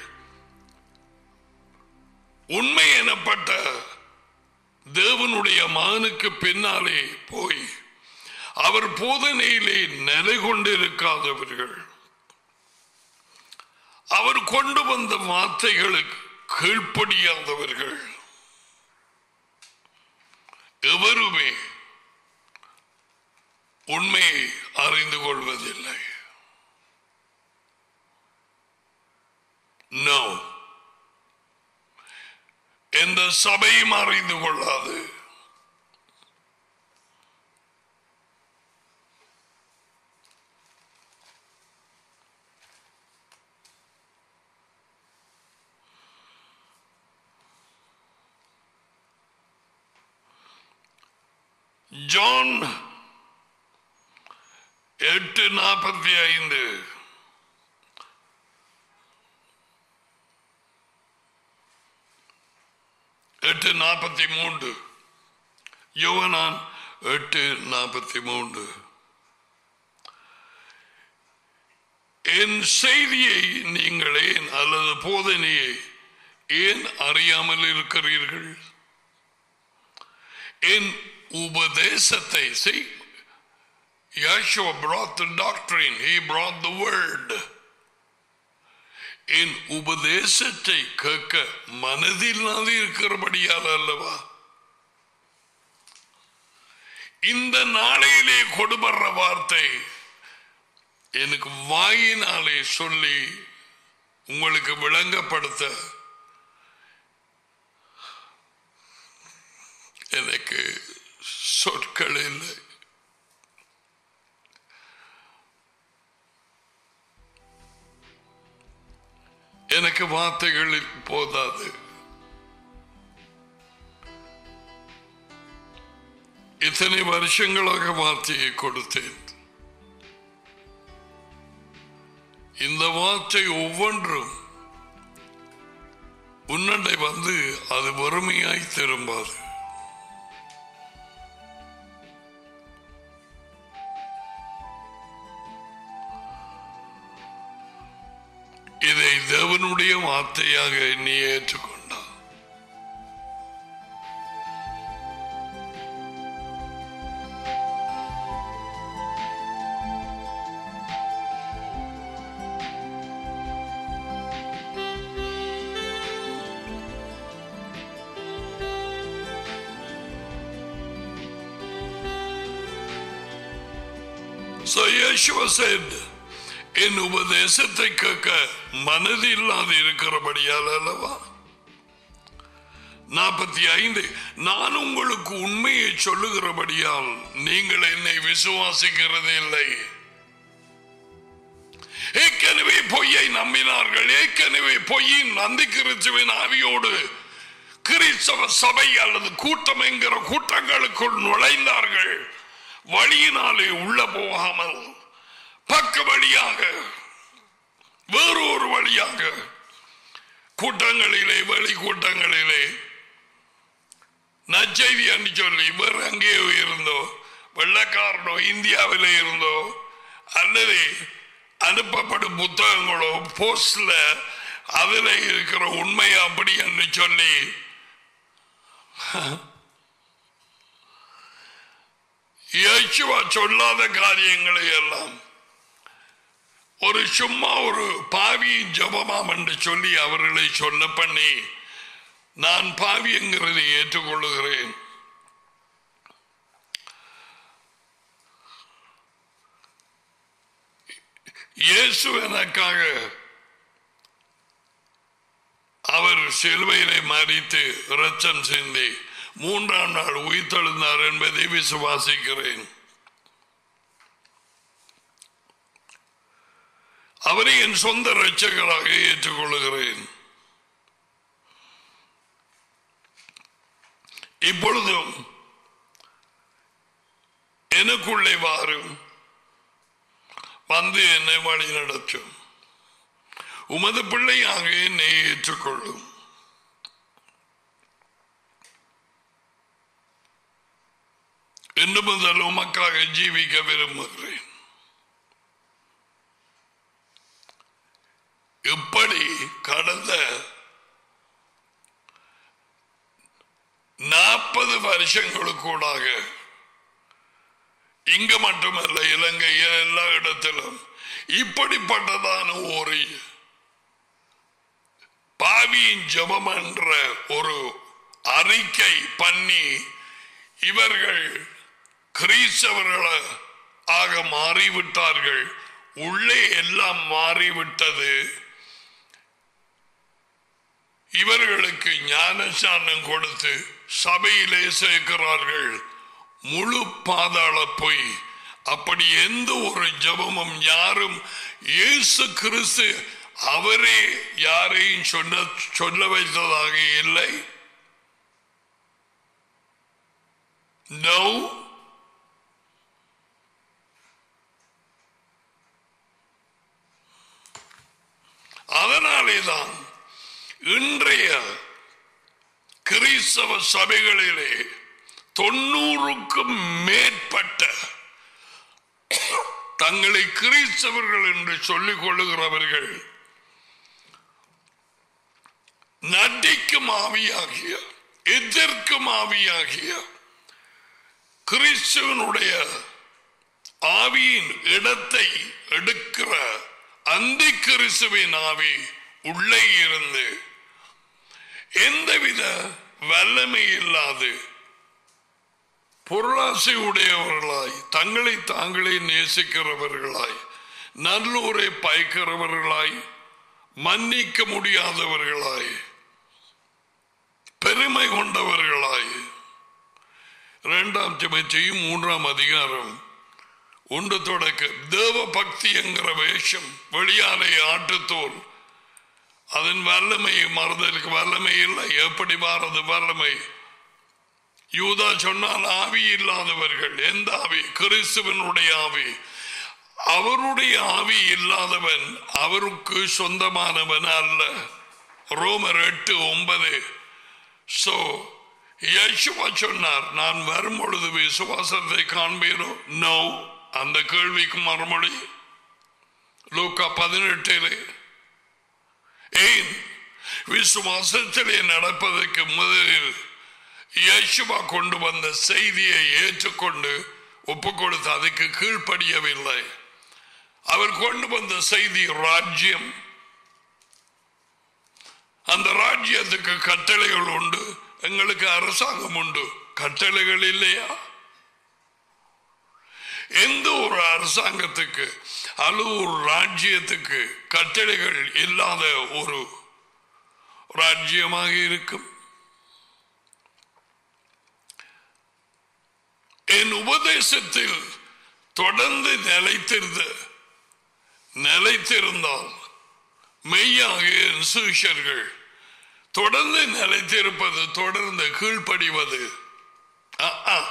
உண்மை எனப்பட்ட தேவனுடைய மகனுக்கு பின்னாலே போய் அவர் போதனையிலே நிலை கொண்டிருக்காதவர்கள் அவர் கொண்டு வந்த வார்த்தைகளுக்கு கீழ்ப்படியாதவர்கள் எவருமே உண்மையை அறிந்து கொள்வதில்லை நோ எந்த சபையும் அறிந்து கொள்ளாது ஜான் எட்டு நாற்பத்தி ஐந்து எட்டு நாற்பத்தி மூன்று யோவனான் எட்டு நாற்பத்தி மூன்று என் செய்தியை நீங்கள் ஏன் அல்லது போதனையை ஏன் அறியாமல் இருக்கிறீர்கள் என் உபதேசத்தை see Yeshua brought the doctrine he brought the word என் உபதேசத்தை கேட்க மனதில்லாது இருக்கிறபடியால் அல்லவா இந்த நாளையிலே கொடுபடுற வார்த்தை எனக்கு வாயினாலே சொல்லி உங்களுக்கு விளங்கப்படுத்த எனக்கு சொற்கள் இல்லை எனக்கு வார்த்தைகள் போதாது இத்தனை வருஷங்களாக வார்த்தையை கொடுத்தேன் இந்த வார்த்தை ஒவ்வொன்றும் உன்னண்டை வந்து அது வறுமையாய் திரும்பாது இதை தேவனுடைய வார்த்தையாக நீ ஏற்றுக்கொண்டா So Yeshua said, என் உபதேசத்தை கேட்க மனது இல்லாது இருக்கிறபடியால் அல்லவா நாற்பத்தி ஐந்து நான் உங்களுக்கு உண்மையை சொல்லுகிறபடியால் நீங்கள் என்னை விசுவாசிக்கிறது இல்லை ஏற்கனவே பொய்யை நம்பினார்கள் ஏற்கனவே பொய்யின் நந்தி கிறிஸ்துவின் ஆவியோடு கிறிஸ்தவ சபை அல்லது கூட்டம் என்கிற கூட்டங்களுக்குள் நுழைந்தார்கள் வழியினாலே உள்ள போகாமல் பக்க வழியாக வேறு ஒரு வழியாக கூட்டங்களிலே வெளி கூட்டங்களிலே நச்செய்தி அண்டி சொல்லி வேறு அங்கேயோ இருந்தோ வெள்ளக்காரனோ இந்தியாவிலே இருந்தோ அல்லது அனுப்பப்படும் புத்தகங்களோ போஸ்ட்ல அதில் இருக்கிற உண்மை அப்படி என்று சொல்லி இயேசுவா சொல்லாத காரியங்களை எல்லாம் ஒரு சும்மா ஒரு பாவி ஜபமாம் என்று சொல்லி அவர்களை சொல்ல பண்ணி நான் பாவி என்கிறதை ஏற்றுக்கொள்ளுகிறேன் இயேசு எனக்காக அவர் சிலுவையிலே மறித்து இரத்தம் சிந்தி மூன்றாம் நாள் உயிர்த்தெழுந்தார் என்பதை விசுவாசிக்கிறேன் அவரை என் சொந்த இரட்சகராக ஏற்றுக்கொள்கிறேன் இப்பொழுதும் எனக்குள்ளே வாரும் வந்து என்னை வழி நடத்தும் உமது பிள்ளையாக என்னை ஏற்றுக்கொள்ளும் இன்று முதல் உமக்காக ஜீவிக்க விரும்புகிறேன் இப்படி கடந்த நாற்பது வருஷங்களுக்கூடாக இங்க மட்டுமல்ல இலங்கை எல்லா இடத்திலும் இப்படிப்பட்டதான ஒரு பாவியின் ஜபம் என்ற ஒரு அறிக்கை பண்ணி இவர்கள் கிறிஸ்தவர்கள ஆக மாறிவிட்டார்கள் உள்ளே எல்லாம் மாறிவிட்டது இவர்களுக்கு ஞானஸ்தானம் கொடுத்து சபையிலே சேர்க்கிறார்கள் முழு பாதாள பொய் அப்படி எந்த ஒரு ஜபமும் யாரும் இயேசு கிறிஸ்து அவரே யாரையும் சொன்ன சொல்ல வைத்ததாக இல்லை நோ அதனாலேதான் இன்றைய கிறிஸ்தவ சபைகளிலே தொண்ணூறுக்கும் மேற்பட்ட தங்களை கிறிஸ்தவர்கள் என்று சொல்லிக் கொள்ளுகிறவர்கள் நடிக்கும் ஆவியாகிய எதிர்க்கும் ஆவியாகிய கிறிஸ்துவனுடைய ஆவியின் இடத்தை எடுக்கிற அந்தி கிறிஸ்துவின் ஆவி உள்ளே இருந்து எந்தவித வல்லமை இல்லாது பொருளாசை உடையவர்களாய் தங்களை தாங்களே நேசிக்கிறவர்களாய் நல்லூரை பாய்க்கிறவர்களாய் மன்னிக்க முடியாதவர்களாய் பெருமை கொண்டவர்களாய் இரண்டாம் திமத்தையும் மூன்றாம் அதிகாரம் ஒன்று தொடக்க தேவ பக்தி என்கிற வேஷம் வெளியாலே ஆட்டுத்தோல் அதன் வல்லமையை மறந்ததற்கு வல்லமை இல்லை எப்படி மாறது வல்லமை யூதா சொன்னால் ஆவி இல்லாதவர்கள் எந்த ஆவி கிறிஸ்துவனுடைய ஆவி அவருடைய ஆவி இல்லாதவன் அவருக்கு சொந்தமானவன் அல்ல ரோமர் எட்டு ஒன்பது சோ யேசுவா சொன்னார் நான் வரும் பொழுது விசுவாசத்தை காண்பீரோ நோ அந்த கேள்விக்கு மறுமொழி லூக்கா பதினெட்டிலே ஏன் விசுவாசத்திலே நடப்பதற்கு முதலில் யேசுவா கொண்டு வந்த செய்தியை ஏற்றுக்கொண்டு ஒப்பு கொடுத்து அதுக்கு கீழ்ப்படியவில்லை அவர் கொண்டு வந்த செய்தி ராஜ்யம் அந்த ராஜ்யத்துக்கு கட்டளைகள் உண்டு எங்களுக்கு அரசாங்கம் உண்டு கட்டளைகள் இல்லையா எந்த ஒரு அரசாங்கத்துக்கு அல்லது ஒரு ராஜ்யத்துக்கு கட்டளைகள் இல்லாத ஒரு ராஜ்யமாக இருக்கும் என் உபதேசத்தில் தொடர்ந்து நிலைத்திருந்த நிலைத்திருந்தால் மெய்யாக என் சீஷர்கள் தொடர்ந்து நிலைத்திருப்பது தொடர்ந்து கீழ்ப்படிவது அஹ், அஹ்.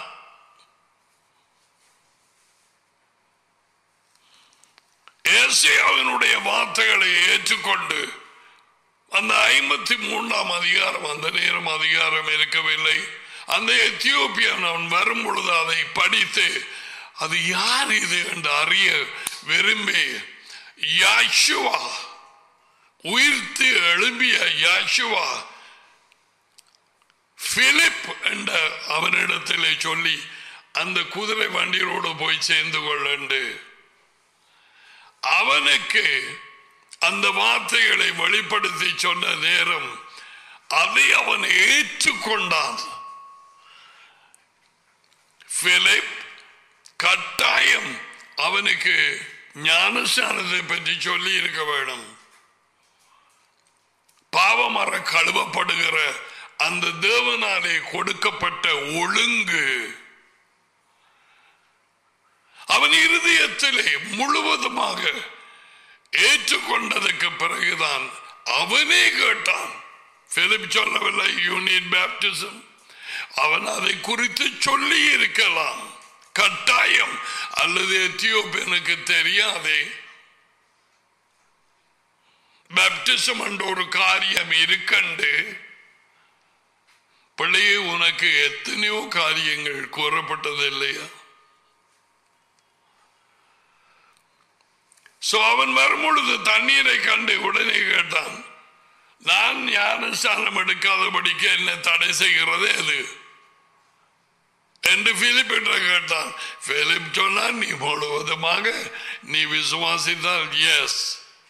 ஏசியாவினுடைய வார்த்தைகளை ஏற்றுக்கொண்டு அந்த ஐம்பத்தி மூன்றாம் அதிகாரம் அந்த நேரம் அதிகாரம் இருக்கவில்லை அந்த எத்தியோப்பியன் அவன் வரும் பொழுது அதை படித்து அது யார் இது என்று அறிய விரும்பி யாஷுவா உயிர்த்து எழும்பிய யாஷுவா பிலிப் என்ற அவனிடத்திலே சொல்லி அந்த குதிரை வண்டியோடு போய் சேர்ந்து கொள்ளண்டு அவனுக்கு அந்த வார்த்தைகளை வெளிப்படுத்தி சொன்ன நேரம் அதை அவன் ஏற்றுக்கொண்டான் பிலிப் கட்டாயம் அவனுக்கு ஞானஸ்தானத்தை பற்றி சொல்லி இருக்க வேண்டும் பாவ பாவமர கழுவப்படுகிற அந்த தேவனாலே கொடுக்கப்பட்ட ஒழுங்கு அவன் இருதயத்திலே முழுவதுமாக ஏற்றுக்கொண்டதுக்கு பிறகுதான் அவனே கேட்டான் பிலிப் சொல்லவில்லை யூனிட் பேப்டிசம் அவன் அதை குறித்து சொல்லி இருக்கலாம் கட்டாயம் அல்லது எத்தியோப்பியனுக்கு தெரியாதே பேப்டிசம் என்ற ஒரு காரியம் இருக்கண்டு பிள்ளையே உனக்கு எத்தனையோ காரியங்கள் கூறப்பட்டது இல்லையா சோ அவன் வரும்பொழுது தண்ணீரை கண்டு உடனே கேட்டான் நான் ஞானஸ்தானம் எடுக்காதபடிக்கு என்ன தடை செய்கிறது அது என்று பிலிப் என்று கேட்டான் பிலிப் சொன்னான் நீ முழுவதுமாக நீ விசுவாசித்தால் எஸ்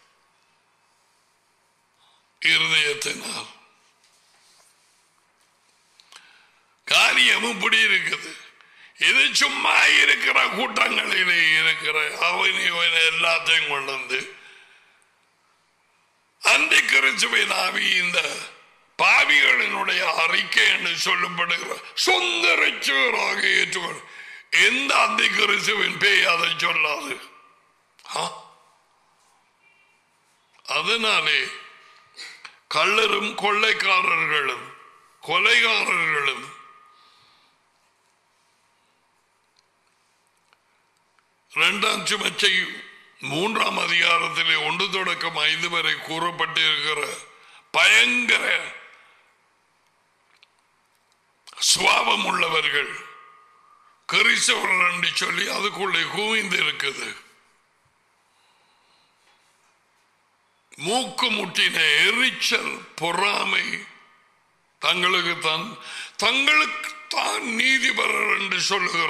இருதயத்தினால் காரியம் இப்படி இருக்குது இது சும்மா இருக்கிற கூட்டங்களிலே இருக்கிற அவன் இவன் எல்லாத்தையும் கொண்டு வந்து அந்த கிறிஸ்துவின் ஆவி இந்த பாவிகளினுடைய அறிக்கை என்று சொல்லப்படுகிற சொந்த ரட்சகராக ஏற்றுக்கொள் எந்த அந்த கிறிஸ்துவின் பேய் அதை சொல்லாது ஆ? அதனாலே கள்ளரும் கொள்ளைக்காரர்களும் கொலைகாரர்களும் இரண்டாம் சுமச்சை மூன்றாம் அதிகாரத்திலே ஒன்று தொடக்கம் ஐந்து வரை கூறப்பட்டிருக்கிற பயங்கர சுவாபம் உள்ளவர்கள் கிறிஸ்தவர்கள் என்று சொல்லி அதுக்குள்ளே குவிந்து இருக்குது மூக்கு முட்டின எரிச்சல் பொறாமை தங்களுக்கு தான் தங்களுக்கு தான் நீதிபரர் என்று சொல்லுகிற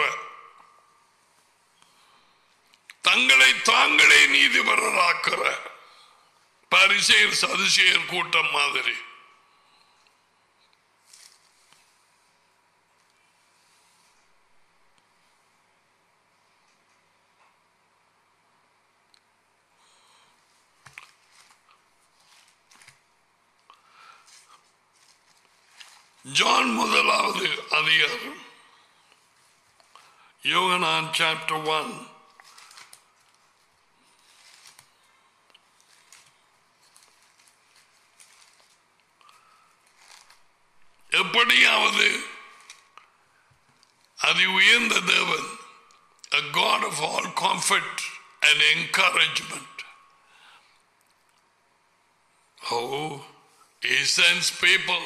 தங்களை தாங்களே நீதிபரராக்குற பரிசெயர் சதுசெயர் கூட்டம் மாதிரி ஜான் முதலாவது அதிகாரம் யோகனான் சாப்டர் ஒன் எப்படியாவது அதி உயர்ந்த தேவன் a God of all comfort and encouragement. Oh, he sends people.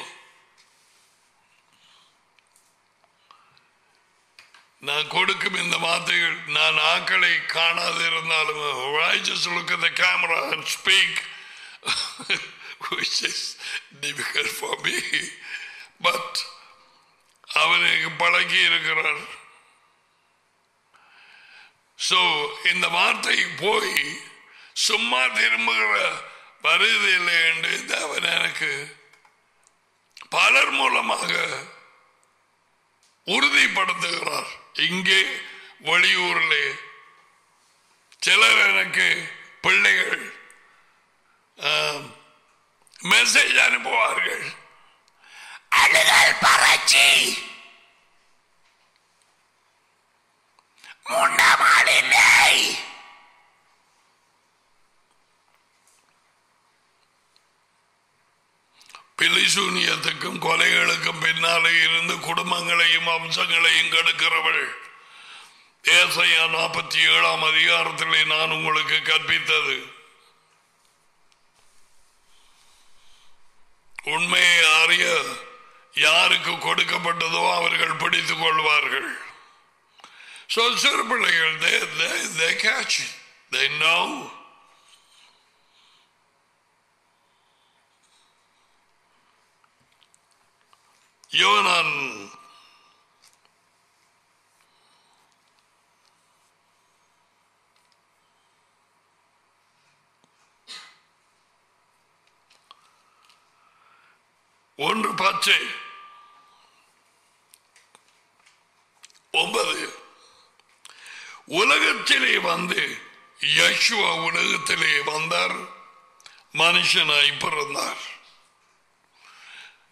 நான் கொடுக்கும் இந்த வார்த்தைகள் நான் ஆக்களை காணாது இருந்தாலும் I just look at the camera and speak which is difficult for me but அவனுக்கு பழகி இருக்கிறார் சோ இந்த வார்த்தை போய் சும்மா திரும்புகிற வருதில்லை என்று தேவன் எனக்கு பலர் மூலமாக உறுதிப்படுத்துகிறார் இங்கே வெளியூரிலே சிலர் எனக்கு பிள்ளைகள் மெசேஜ் அனுப்புவார்கள் அழுகல் பறச்சி முன்னமாளில்லை பிலிசூனியத்துக்கும் கொலைகளுக்கும் பின்னாலே இருந்து குடும்பங்களையும் அம்சங்களையும் கெடுக்கிறவள் ஏசையா நாற்பத்தி ஏழாம் அதிகாரத்திலே நான் உங்களுக்கு கற்பித்தது உண்மையை அறிய யாருக்கு கொடுக்கப்பட்டதோ அவர்கள் பிடித்துக் கொள்வார்கள் So சிறு பிள்ளைகள் they, they, they catch it. They know. யோனான் ஒன்று பச்சை ஒன்பது உலகத்திலே வந்து யசுவா உலகத்திலே வந்தார் மனுஷனாய் பிறந்தார்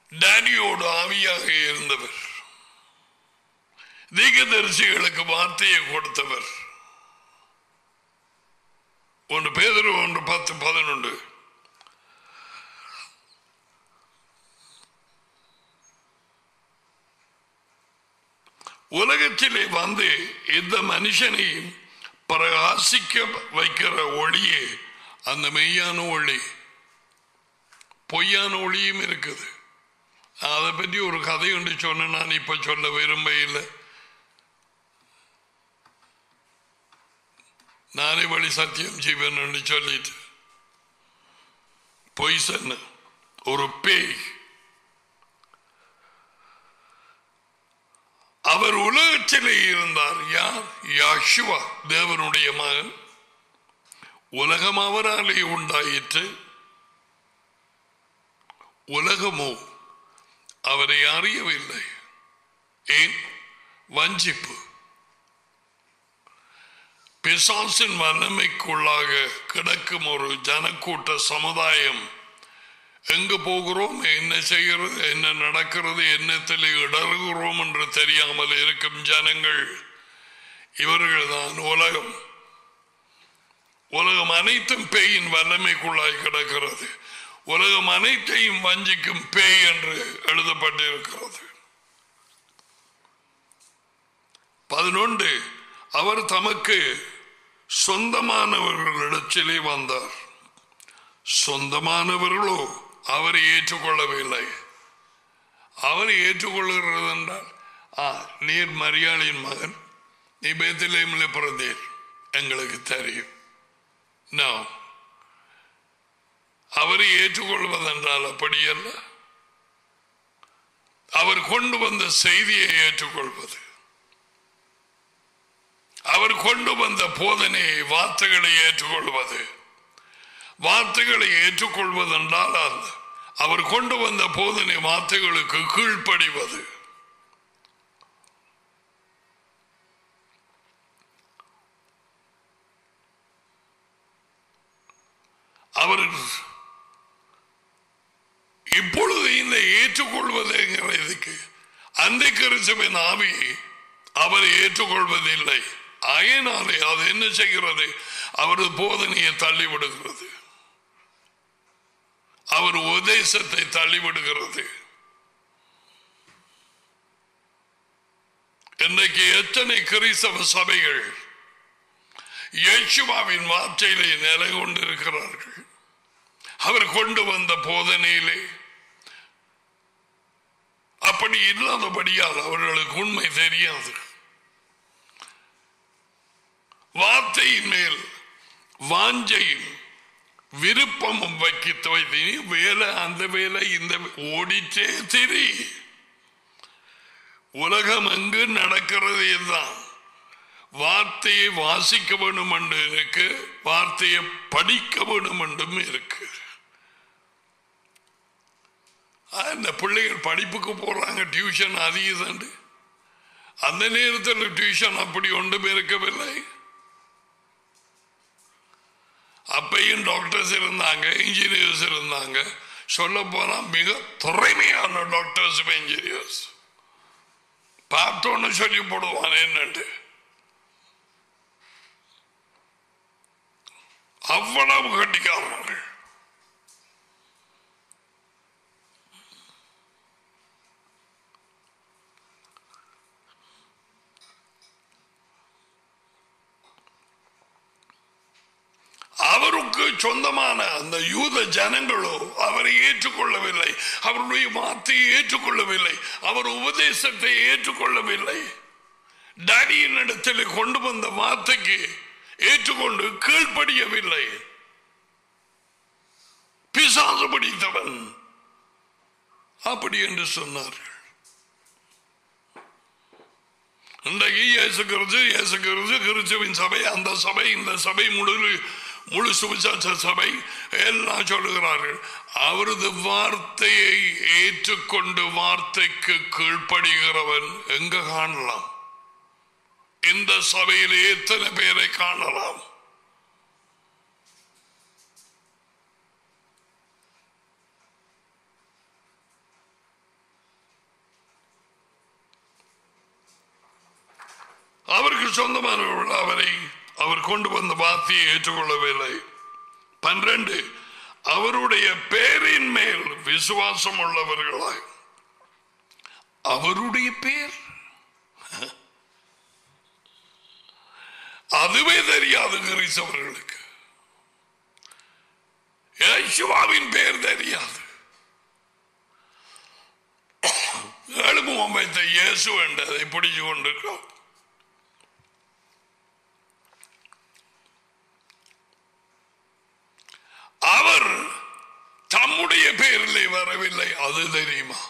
டேடியோடு ஆவியாக இருந்தவர் தீகதரிசிகளுக்கு வார்த்தையை கொடுத்தவர் ஒன்று பேதரு ஒன்று பத்து பதினொன்று உலகத்திலே வந்து எந்த மனுஷனையும் பிரகாசிக்க வைக்கிற ஒளியே அந்த மெய்யான ஒளி பொய்யான ஒளியும் இருக்குது அதை பற்றி ஒரு கதை ஒன்று சொன்ன நான் இப்ப சொல்ல விரும்ப இல்லை நானே வழி சத்தியம் ஜீவன் என்று சொல்லிட்டு பொய் சொன்ன ஒரு பேய் அவர் உலகத்திலே இருந்தார் யார் யாஷுவா தேவனுடைய மகன் உலகம் அவராலே உண்டாயிற்று உலகமோ அவரை அறியவில்லை ஏன் வஞ்சிப்பு பிசாசின் வல்லமைக்குள்ளாக கிடக்கும் ஒரு ஜனக்கூட்ட சமுதாயம் எங்கு போகிறோம் என்ன செய்கிறது என்ன நடக்கிறது என்னத்தில் இடறுகிறோம் என்று தெரியாமல் இருக்கும் ஜனங்கள் இவர்கள் தான் உலகம் உலகம் அனைத்தும் பேயின் வல்லமைக்குள்ளாய் கிடக்கிறது உலகம் அனைத்தையும் வஞ்சிக்கும் பேய் என்று எழுதப்பட்டிருக்கிறது பதினொன்று அவர் தமக்கு சொந்தமானவர்களிடத்திலே வந்தார் சொந்தமானவர்களோ அவரை ஏற்றுக்கொள்ளவில்லை அவரை ஏற்றுக்கொள்கிறது என்றால் ஆ நீர் மரியாளின் மகன் நீ பேத்திலேமில் பிறந்தீர் எங்களுக்கு தெரியும் நோ அவரை ஏற்றுக்கொள்வதென்றால் அப்படியல்ல அவர் கொண்டு வந்த செய்தியை ஏற்றுக்கொள்வது அவர் கொண்டு வந்த போதனையை வார்த்தைகளை ஏற்றுக்கொள்வது வார்த்தைகளை ஏற்றுக்கொள்வதென்றால் அந்த அவர் கொண்டு வந்த போதனை வார்த்தைகளுக்கு கீழ்ப்படிவது அவர் இப்பொழுது இந்த ஏற்றுக்கொள்வதுங்கிறதுக்கு அந்த கிறிஸ்துவின் ஆவியை அவர் ஏற்றுக்கொள்வதில்லை அயனாலே அது என்ன செய்கிறது அவரது போதனையை தள்ளிவிடுகிறது அவர் உபதேசத்தை தள்ளிவிடுகிறது இன்றைக்கு எத்தனை கிறிஸ்தவ சபைகள் இயேசுவாவின் வார்த்தையிலே நிலை கொண்டிருக்கிறார்கள் அவர் கொண்டு வந்த போதனையிலே அப்படி இல்லாதபடியால் அவர்களுக்கு உண்மை தெரியாது வார்த்தையின் மேல் வாஞ்சையும் விருப்பமும் வைக்கித்து வைத்து நீ வேலை அந்த வேலை இந்த ஓடிச்சே திரி உலகம் எங்கு நடக்கிறது இதுதான் வார்த்தையை வாசிக்க வேணும் என்று இருக்கு வார்த்தையை படிக்க வேணும் என்றும் இருக்கு அந்த பிள்ளைகள் படிப்புக்கு போறாங்க டியூஷன் அதிகதாண்டு அந்த நேரத்தில் டியூஷன் அப்படி ஒன்றும் இருக்கவில்லை அப்பையும் டாக்டர்ஸ் இருந்தாங்க இன்ஜினியர்ஸ் இருந்தாங்க சொல்ல போனா மிக திறமையான டாக்டர்ஸ் இன்ஜினியர்ஸ் பார்த்தோன்னு சொல்லி போடுவான் என்னண்டு அவ்வளவு கட்டிக்காரர்கள் அவருக்கு சொந்தமான அந்த யூத ஜனங்களோ அவரை ஏற்றுக்கொள்ளவில்லை அவருடைய வார்த்தையை ஏற்றுக்கொள்ளவில்லை அவர் உபதேசத்தை ஏற்றுக்கொள்ளவில்லை டேடியின் இடத்தில் கொண்டு வந்த வார்த்தைக்கு ஏற்றுக்கொண்டு கீழ்ப்படியவில்லை பிசாசு பிடித்தவன் அப்படி என்று சொன்னார்கள் இன்றைக்கு இயேசுகிறது இயேசுகிறது கிறிஸ்துவின் சபை அந்த சபை இந்த சபை முழு முழு சுவிசாச சபை எல்லாம் சொல்லுகிறார்கள் அவரது வார்த்தையை ஏற்றுக்கொண்டு வார்த்தைக்கு கீழ்ப்படுகிறவன் எங்க காணலாம் இந்த சபையில் எத்தனை பேரை காணலாம் அவருக்கு சொந்தமானவர்கள் அவரை அவர் கொண்டு வந்த வார்த்தையை ஏற்றுக்கொள்ளவில்லை பன்னிரண்டு அவருடைய பேரின் மேல் விசுவாசம் உள்ளவர்களாய் அவருடைய பேர் அதுவே தெரியாது கிறிஸ்தவர்களுக்கு யேசுவாவின் பேர் தெரியாது எழுமுகம் வைத்த இயேசு என்றதை பிடிச்சு கொண்டிருக்கிறோம் அவர் தம்முடைய பேரிலே வரவில்லை அது தெரியுமா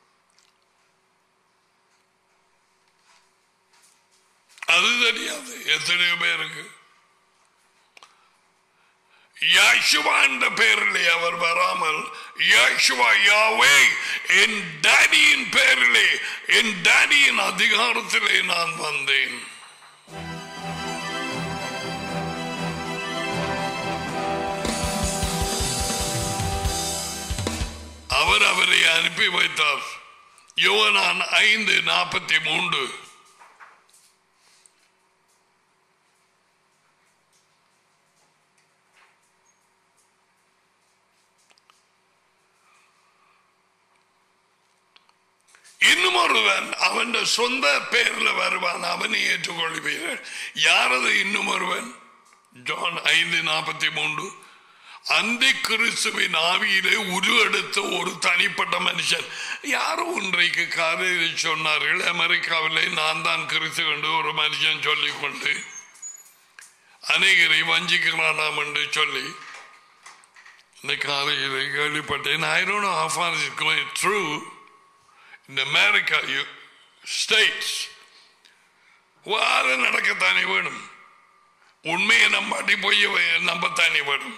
அது தெரியாது எத்தனையோ பேருக்கு யாஷுவா என்ற பெயரிலே அவர் வராமல் யாஷுவா யாவே என் டாடியின் பெயரிலே என் டாடியின் அதிகாரத்திலே நான் வந்தேன் அவர் அவரை அனுப்பி வைத்தார் யோவனான் ஐந்து நாற்பத்தி மூன்று இன்னும் ஒருவன் அவன் சொந்த பேர்ல வருவான் அவனை ஏற்றுக்கொள்வீர்கள் யாரது இன்னும் ஒருவன் ஜான் ஐந்து நாற்பத்தி மூன்று அந்த கிறிஸ்துவின் ஆவியிலே உருவெடுத்த ஒரு தனிப்பட்ட மனுஷன் யாரோ இன்றைக்கு காலையில் சொன்னார்கள் அமெரிக்காவிலே நான் தான் கிறிஸ்து என்று ஒரு மனுஷன் சொல்லிக்கொண்டு அநேகரை வஞ்சிக்கிறானாம் என்று சொல்லி இந்த காலையில் கேள்விப்பட்டேன் I don't know how far is going through in America you, states வாரம் நடக்கத்தானே வேணும் உண்மையை நம்பாட்டி பொய்ய நம்பத்தானே வேணும்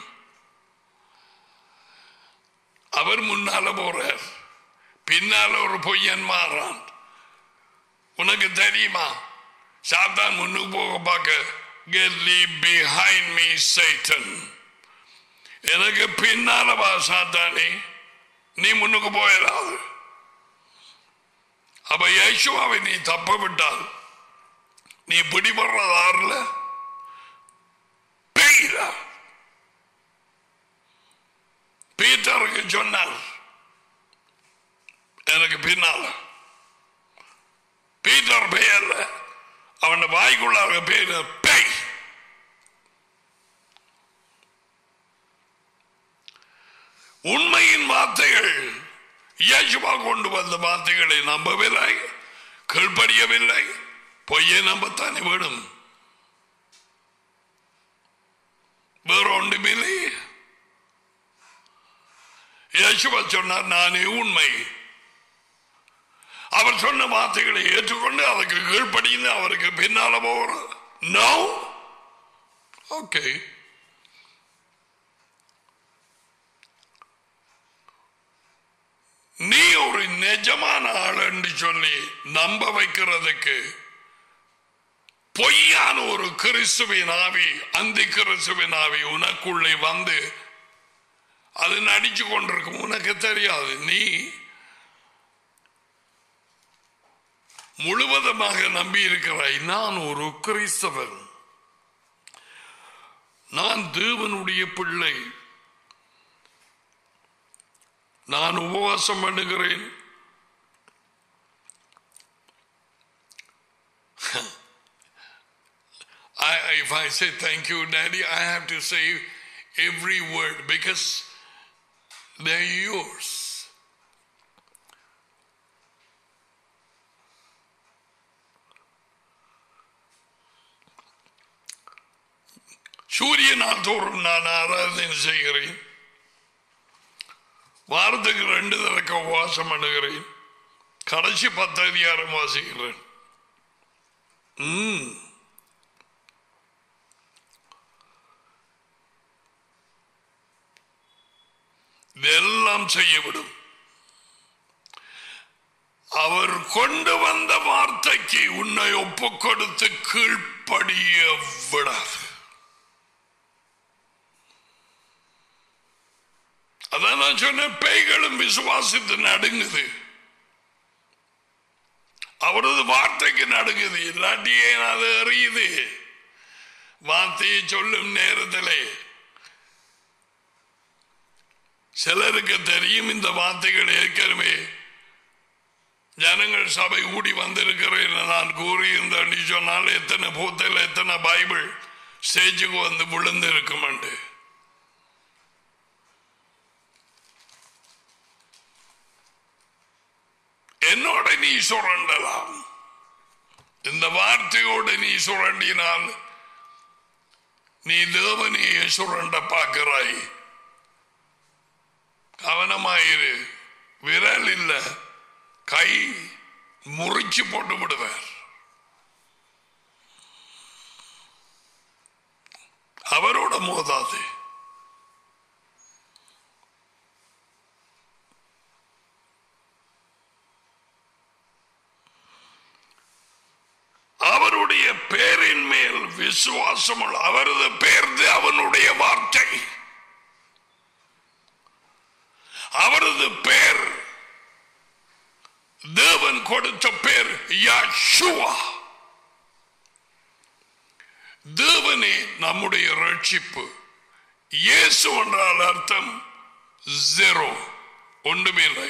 அவர் முன்னால போறார் பின்னால ஒரு பொய்யன் மாறான் உனக்கு தெரியுமா சாத்தான் முன்னுக்கு போக பார்க்க get thee behind me satan எனக்கு பின்னால வா சாத்தானே நீ முன்னுக்கு போயிடாது அப்ப யேசுவாவை நீ தப்ப விட்டால் நீ பிடிபடுறதாறுல பெய்யல பீட்டருக்கு சொன்னார் எனக்கு பின்னால பீட்டர் பெயர்ல அவன் வாய்க்குள்ளாக பேர் பேய் உண்மையின் வார்த்தைகள் இயேசுவா கொண்டு வந்த வார்த்தைகளை நம்பவில்லை கீழ்ப்படியவில்லை பொய்யை நம்பத்தானே வேணும் வேற ஒன்றுமில்லை இயேசுவா சொன்னார் நானே உண்மை அவர் சொன்ன வார்த்தைகளை ஏற்றுக்கொண்டு அதற்கு கீழ்ப்படிந்து அவருக்கு பின்னால போகிற நோ ஓகே நீ ஒரு நிஜமான ஆள் என்று சொல்லி நம்ப வைக்கிறதுக்கு பொய்யான ஒரு கிறிஸ்துவின் ஆவி அந்த கிறிஸ்துவின் ஆவி உனக்குள்ளே வந்து அது நடிச்சு கொண்டிருக்கும் உனக்கு தெரியாது நீ முழுவதுமாக நம்பி இருக்கிறாய் நான் ஒரு கிறிஸ்தவன் நான் தேவனுடைய பிள்ளை நான் உபவாசம் பண்ணுகிறேன் I, if I say thank you, Daddy, I have to say every word because they're yours. சூரிய நாள்தோறும் நான் ஆராதனை செய்கிறேன் வாரத்துக்கு ரெண்டு தடக்க உபவாசம் பண்ணுகிறேன் கடைசி பத்து அதிகாரம் வாசிக்கிறேன் ம். இதெல்லாம் செய்யவிடும் அவர் கொண்டு வந்த வார்த்தைக்கு உன்னை ஒப்பு கொடுத்து கீழ்ப்படிய விடாது அதான் நான் சொன்ன பேய்களும் விசுவாசித்து நடுங்குது அவரது வார்த்தைக்கு நடுங்குது இல்லாட்டி ஏன் அது அறியுது வார்த்தையை சொல்லும் நேரத்திலே சிலருக்கு தெரியும் இந்த வார்த்தைகள் ஏற்கனவே ஜனங்கள் சபை கூடி வந்திருக்கிறேன் நான் கூறியிருந்தேன் சொன்னால் எத்தனை பூத்தில் எத்தனை பைபிள் ஸ்டேஜுக்கு வந்து விழுந்து இருக்கும் என்னோட நீ சுரண்டலாம் இந்த வார்த்தையோடு நீ சுரண்டினால் நீ தேவனையே சுரண்ட பார்க்கிறாய் கவனமாயிரு விரல் இல்ல கை முறிச்சு போட்டு விடுவார் அவரோட மோதாது அவருடைய பேரின் மேல் விசுவாசம் உள்ள அவரது பேர்ந்து அவனுடைய வார்த்தை அவரது பேர் தேவன் கொடுத்த பேர் யாஷுவா தேவனே நம்முடைய ரட்சிப்பு இயேசு என்றால் அர்த்தம் ஜெரோ ஒன்றுமில்லை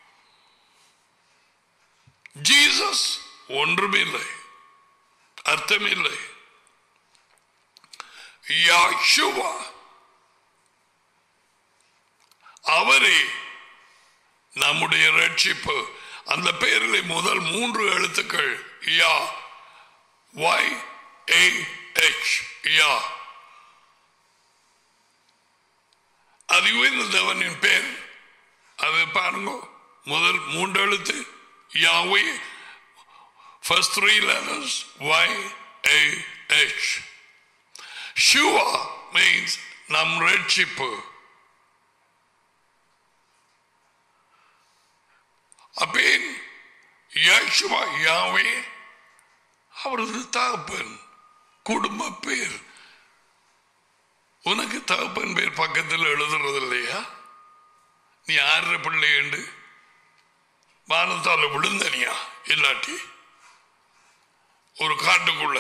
ஜீசஸ் ஒன்றுமில்லை அர்த்தமில்லை யாஷுவா அவரே நம்முடைய ரட்சிப்பு அந்த பெயரில் முதல் மூன்று எழுத்துக்கள் யா ஒய் ஏ எச் யா அது உயர்ந்த தேவனின் பேர் அது பாருங்க முதல் மூன்று எழுத்து யாவே first three letters Y A H. Shua means நம் ரட்சிப்பு அப்பேன் யாஷுவா யாவே அவரது தகப்பன் குடும்ப பேர் உனக்கு தகப்பன் பேர் பக்கத்தில் எழுதுறது இல்லையா நீ ஆறு பிள்ளை உண்டு வானத்தால விழுந்தனியா இல்லாட்டி ஒரு காட்டுக்குள்ள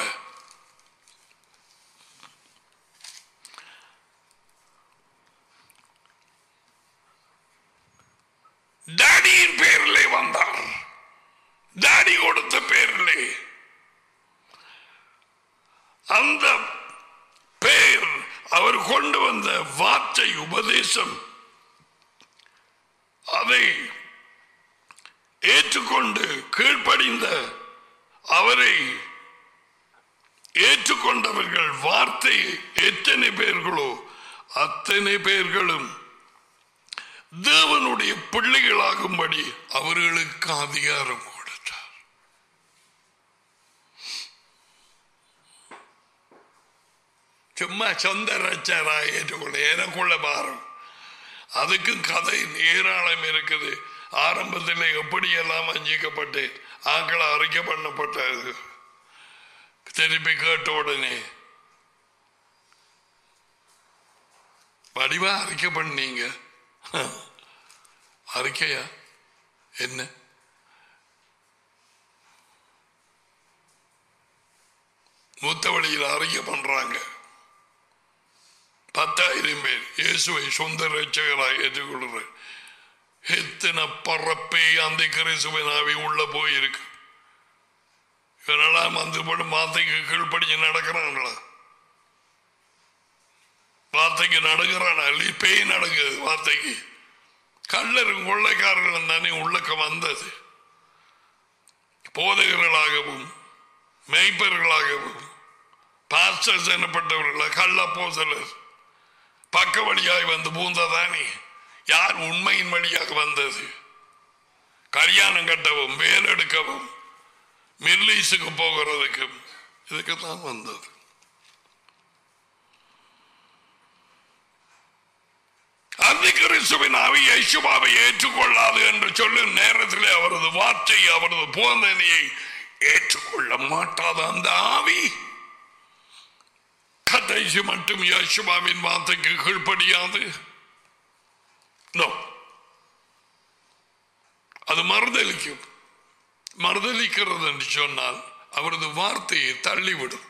டாடியின் பேரிலே வந்தார் டாடி கொடுத்த பேரிலே அந்த பேர் அவர் கொண்டு வந்த வார்த்தை உபதேசம் அதை ஏற்றுக்கொண்டு கீழ்ப்படிந்த அவரை ஏற்றுக்கொண்டவர்கள் வார்த்தை எத்தனை பேர்களோ அத்தனை பேர்களும் தேவனுடைய பிள்ளைகளாகும்படி அவர்களுக்கு அதிகாரம் கொடுத்தார் சும்மா சொந்த ரச்சாரா ஏற்றுக்கொள்ள எனக்குள்ள பாரம் அதுக்கும் கதை ஏராளம் இருக்குது ஆரம்பத்தில் எப்படியெல்லாம் வஞ்சிக்கப்பட்டேன் ஆக்களை அறிக்கை பண்ணப்பட்டது திருப்பி கேட்ட உடனே வடிவா அறிக்கை பண்ணீங்க அறிக்கையா என்ன மூத்த வழியில் அறிக்கை பண்றாங்க பத்தாயிரம் பேர் இயேசுவை சொந்த ரட்சகராக ஏற்றுக்கொள்ற எத்தனை பறப்பே அந்த கிறிசுவனாவி உள்ள போயிருக்கு இவரெல்லாம் வந்து போட்டு வார்த்தைக்கு கீழ்ப்படிஞ்சு நடக்கிறாங்களா வார்த்தைக்கு நடக்கிறானா இல்லை பேய் நடக்குது வார்த்தைக்கு கள்ளரும் கொள்ளைக்காரர்களும் தானே உள்ளக்க வந்தது போதகர்களாகவும் மெய்ப்பர்களாகவும் பாஸ்டர்ஸ் எனப்பட்டவர்கள கள்ள போசலர் பக்க வழியாய் வந்து பூந்ததானே யார் உண்மையின் வழியாக வந்தது கல்யாணம் கட்டவும் வேலெடுக்கவும் மிர்லீஸுக்கு போகிறதுக்கும் இதுக்கு தான் வந்தது அந்த கிறிஸ்துவின் ஆவி யேசுவாவை ஏற்றுக்கொள்ளாது என்று சொல்லும் நேரத்தில் அவரது வார்த்தை அவரது போதனையை ஏற்றுக்கொள்ள மாட்டாத அந்த ஆவி கடைசி மட்டும் யேசுவாவின் வார்த்தைக்கு கீழ்ப்படியாது No. அது மறுதளிக்கும் மறுதளிக்கிறது என்று சொன்னால் அவரது வார்த்தையை தள்ளிவிடும்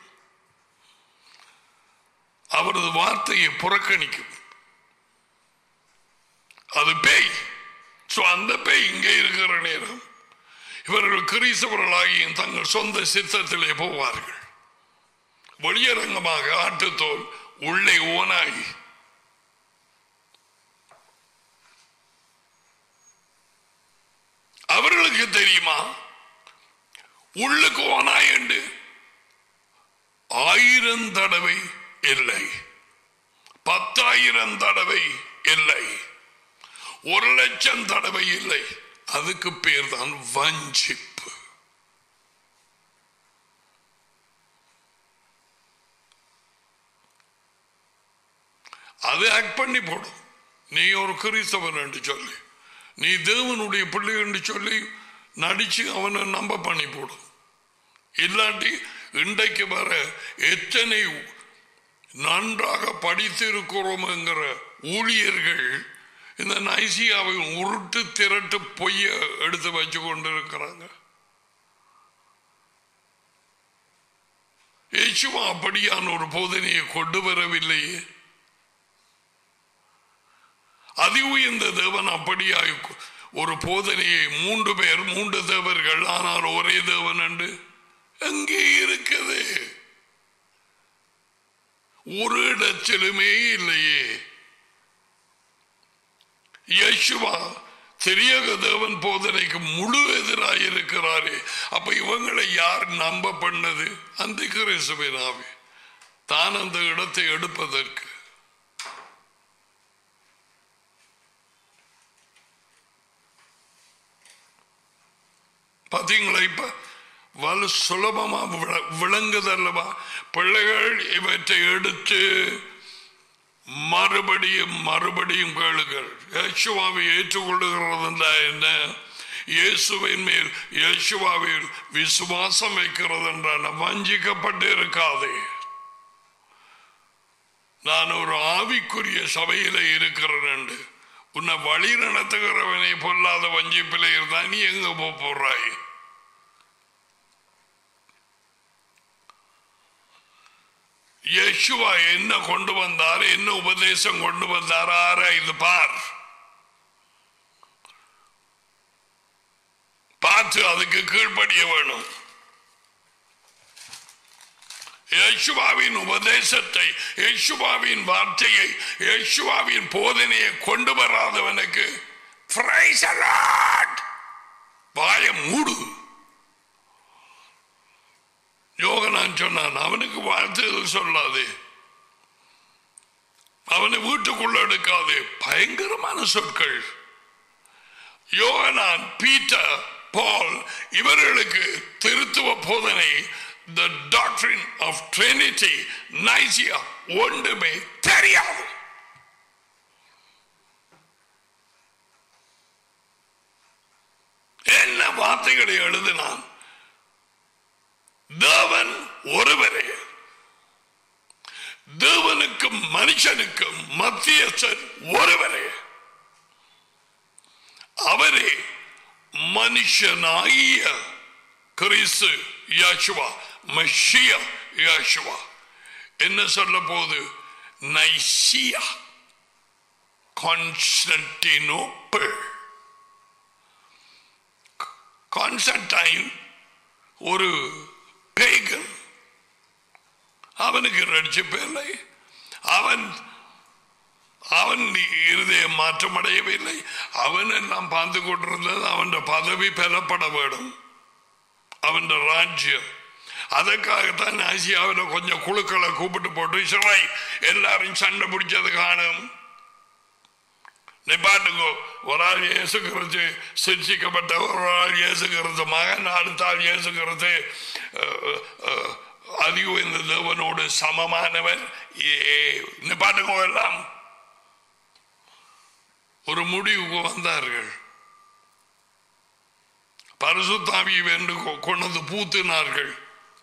அவரது வார்த்தையை புறக்கணிக்கும் அது பேய் சோ அந்த பேய் இங்கே இருக்கிற நேரம் இவர்கள் கிறிஸ்தவர்களாகிய தங்கள் சொந்த சித்தத்திலே போவார்கள் வெளியரங்கமாக ஆட்டுத்தோல் உள்ளே ஓனாகி அவர்களுக்கு தெரியுமா உள்ளுக்கு ஓனாய் என்று ஆயிரம் தடவை இல்லை பத்தாயிரம் தடவை இல்லை ஒரு லட்சம் தடவை இல்லை அதுக்கு பேர் தான் வஞ்சிப்பு அது ஆக்ட் பண்ணி போடும் நீ ஒரு கிறிஸ்தவன் என்று சொல்லி நீ தேவனுடைய பிள்ளை என்று சொல்லி நடிச்சு அவனை நம்ப பண்ணி போடும் இல்லாட்டி இன்றைக்கு வர எத்தனை நன்றாக படித்திருக்கிறோம் என்கிற ஊழியர்கள் இந்த நைசியாவை உருட்டு திரட்டு பொய்ய எடுத்து வச்சு கொண்டிருக்கிறாங்க இயேசுவா அப்படியான ஒரு போதனையை கொண்டு வரவில்லையே அதி உயர்ந்த தேவன் அப்படியாய் ஒரு போதனையை மூன்று பேர் மூன்று தேவர்கள் ஆனால் ஒரே தேவன் என்று எங்கே இருக்குது ஒரு இடத்திலுமே இல்லையே யேசுவா திரியக தேவன் போதனைக்கு முழு எதிராக இருக்கிறாரே அப்ப இவங்களை யார் நம்ப பண்ணது அந்த கிறிஸ்துவினாவே தான் அந்த இடத்தை எடுப்பதற்கு பாத்தீங்களா இப்ப வலு சுலபமா விள- விளங்குதல்லவா பிள்ளைகள் இவற்றை எடுத்து மறுபடியும் மறுபடியும் கேளுங்கள் இயேசுவாவை ஏற்றுக்கொள்ளுகிறது என்ன இயேசுவின் மேல் இயேசுவாவில் விசுவாசம் வைக்கிறது என்றான வஞ்சிக்கப்பட்டு இருக்காதே நான் ஒரு ஆவிக்குரிய சபையில இருக்கிறேன் என்று உன்னை வழி நடத்துகிறவனை பொல்லாத வஞ்சிப்பில இருந்தா நீ எங்க போப் போறாய் யேசுவா என்ன கொண்டு வந்தார் என்ன உபதேசம் கொண்டு வந்தார் ஆராய்ந்து பார் பார்த்து அதுக்கு கீழ்ப்படிய வேணும் யேசுவாவின் உபதேசத்தை யேசுவாவின் வார்த்தையை யேசுவாவின் போதனையை கொண்டு வராதவனுக்கு Praise the Lord. வாய மூடு யோகனான் சொன்னான் அவனுக்கு வாழ்த்துதல் சொல்லாதே அவனை வீட்டுக்குள்ள எடுக்காதே பயங்கரமான சொற்கள் யோகனான் பீட்டர் பால் இவர்களுக்கு திருத்துவ போதனை the doctrine of trinity Nicaea ஒன்றுமே தெரியாது என்ன வார்த்தைகளை எழுதினான் தேவன் ஒருவரே தேவனுக்கும் மனுஷனுக்கும் மத்தியஸ்தன் ஒருவரே அவரே மனுஷனாகிய கிறிஸ்து யாசுவா மஷியா யாசுவா என்ன சொல்ல போது நைசியா கான்ஸ்டன்டினோப்பிள் கான்ஸ்டன்டைன் ஒரு பேகன் அவனுக்கு ரட்சிப்பு இல்லை அவன் அவன் இருதயம் மாற்றமடையவில்லை அவன் எல்லாம் பார்த்து கொண்டிருந்தது அவன் பதவி பெறப்பட வேண்டும் அவன் ராஜ்யம் அதற்காகத்தான் ஆசியாவில் கொஞ்சம் குழுக்களை கூப்பிட்டு போட்டு சிறை எல்லாரும் சண்டை பிடிச்சது காணும் நிப்பாட்டுங்கோ ஒரு ஆள் இயேசுகிறது சிரிச்சிக்கப்பட்ட ஒரு ஆள் இயேசுகிறது மகன் அடுத்த ஆள் இயேசுகிறது அதிகம் இந்த தேவனோடு சமமானவன் ஏ- நிப்பாட்டுங்கோ எல்லாம் ஒரு முடிவுக்கு வந்தார்கள் பரிசுத்தாவி வென்று கொ- கொண்டு வந்து பூத்தினார்கள்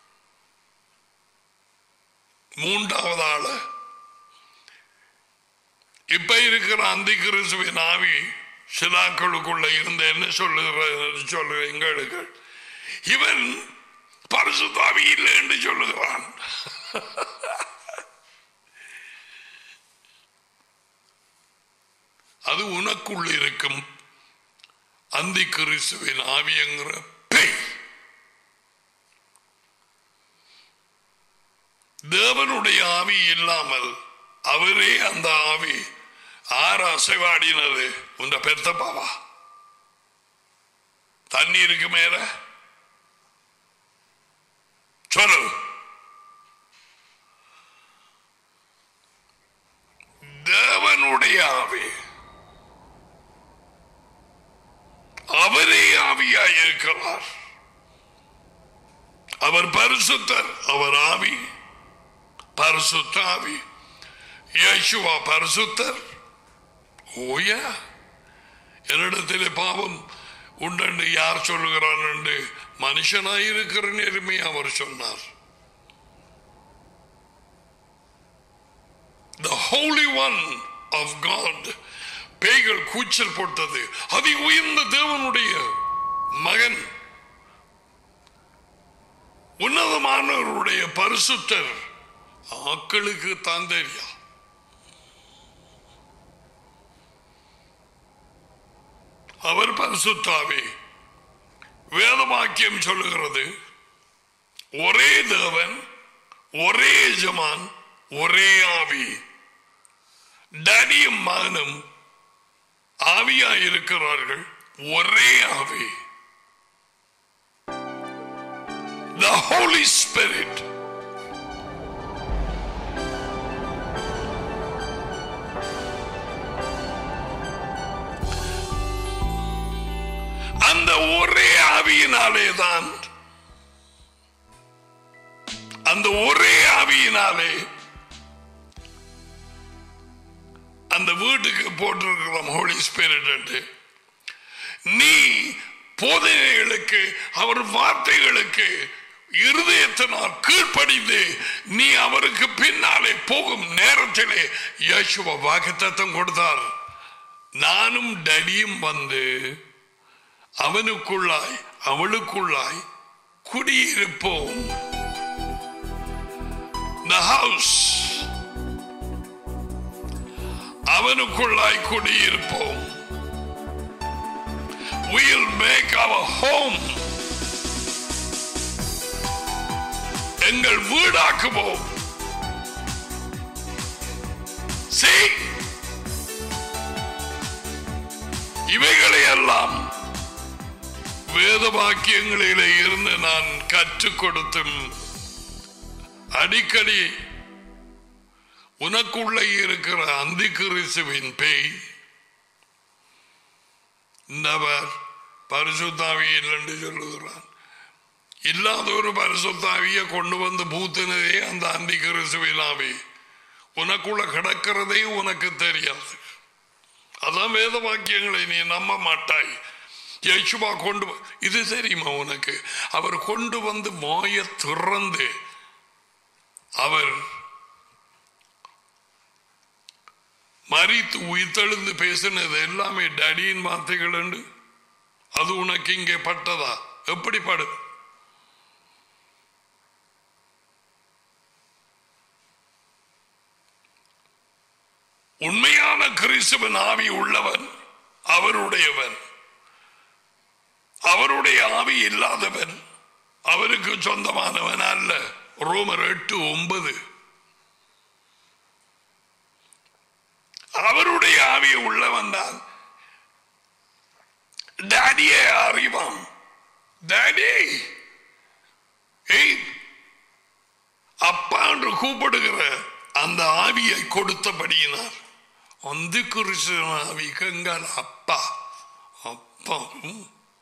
மூன்றாவது ஆளு இப்ப இருக்கிற அந்தி கிறிஸ்துவின் ஆவி சிலாக்களுக்குள்ள இருந்து என்ன சொல்லுகிற சொல்லுங்க எங்களுக்கு இவன் பரிசுத்தாவி இல்லை என்று சொல்லுகிறான் அது உனக்குள் இருக்கும் அந்தி கிறிஸ்துவின் ஆவியங்கிற பேய் தேவனுடைய ஆவி இல்லாமல் அவரே அந்த ஆவி ஆறு அசைவாடினது உந்த பெத்த பாவா தண்ணீருக்கு மேல சொல்லு தேவனுடைய ஆவி அவரே ஆவியாய் இருக்கிறார் அவர் பரிசுத்தர் அவர் ஆவி பரிசுத்த ஆவி யேசுவா பரிசுத்தர் ஓயா என்னிடத்திலே பாவம் உண்டென்று யார் சொல்லுகிறான் என்று மனுஷனாயிருக்கிற நேர்மை அவர் சொன்னார் The Holy One of God பேய்கள் கூச்சல் போட்டது அதி உயர்ந்த தேவனுடைய மகன் உன்னதமானவருடைய பரிசுத்தர் ஆக்களுக்கு தான் தெரியும் அவர் பரிசுத்தாவே வேதவாக்கியம் சொல்லுகிறது ஒரே தேவன் ஒரே எஜமான் ஒரே ஆவி டடியும் மகனும் ஆவியாய் இருக்கிறார்கள் ஒரே ஆவி The Holy Spirit அந்த ஒரே ஆவியினாலே தான் அந்த ஒரே ஆவியினாலே அந்த வீட்டுக்கு போட்டிருக்கிறோம் ஹோலி ஸ்பிரிட் நீ போதனைகளுக்கு அவர் வார்த்தைகளுக்கு இருதயத்தினால் கீழ்ப்படிந்து நீ அவருக்கு பின்னாலே போகும் நேரத்திலே யேசுவ வாக்குத்தத்தம் கொடுத்தார் நானும் டடியும் வந்து அவனுக்குள்ளாய் அவளுக்குள்ளாய் குடியிருப்போம் The house அவனுக்குள்ளாய் குடியிருப்போம் We'll make our home எங்கள் வீடாக்குவோம் See? இவைகளை எல்லாம் வேத வாக்கியங்களிலே இருந்து நான் கற்றுக் கொடுத்தும் அடிக்கடி உனக்குள்ளே இருக்கிற அந்தி கிறிஸ்துவின் பேய் நபர் பரிசுத்தாவி இல்லைன்னு சொல்லுகிறான் இல்லாத ஒரு பரிசுத்தாவிய கொண்டு வந்து பூத்தினதே அந்த அந்தி கிறிஸ்துவின் ஆவி உனக்குள்ள கிடக்கிறதே உனக்கு தெரியாது அதான் வேத வாக்கியங்களை நீ நம்ப மாட்டாய் யேசுவா கொண்டு வ- இது தெரியுமா உனக்கு அவர் கொண்டு வந்து வாய திறந்து அவர் மறித்து உயிர்த்தெழுந்து பேசினது எல்லாமே டடியின் வார்த்தைகள் உண்டு அது உனக்கு இங்கே பட்டதா எப்படி படு உண்மையான கிறிஸ்துவன் ஆவி உள்ளவன் அவருடையவன் அவருடைய ஆவி இல்லாதவன் அவருக்கு சொந்தமானவன் அல்ல ரோமர் எட்டு ஒன்பது அவருடைய ஆவி உள்ளவன் தான் டாடியே அறிவான் டாடி ஏய் அப்பா என்று கூப்பிடுகிற அந்த ஆவியை கொடுத்தபடியினார் அந்த கிறிஸ்துவ ஆவி கங்கால் அப்பா அப்பா ம்.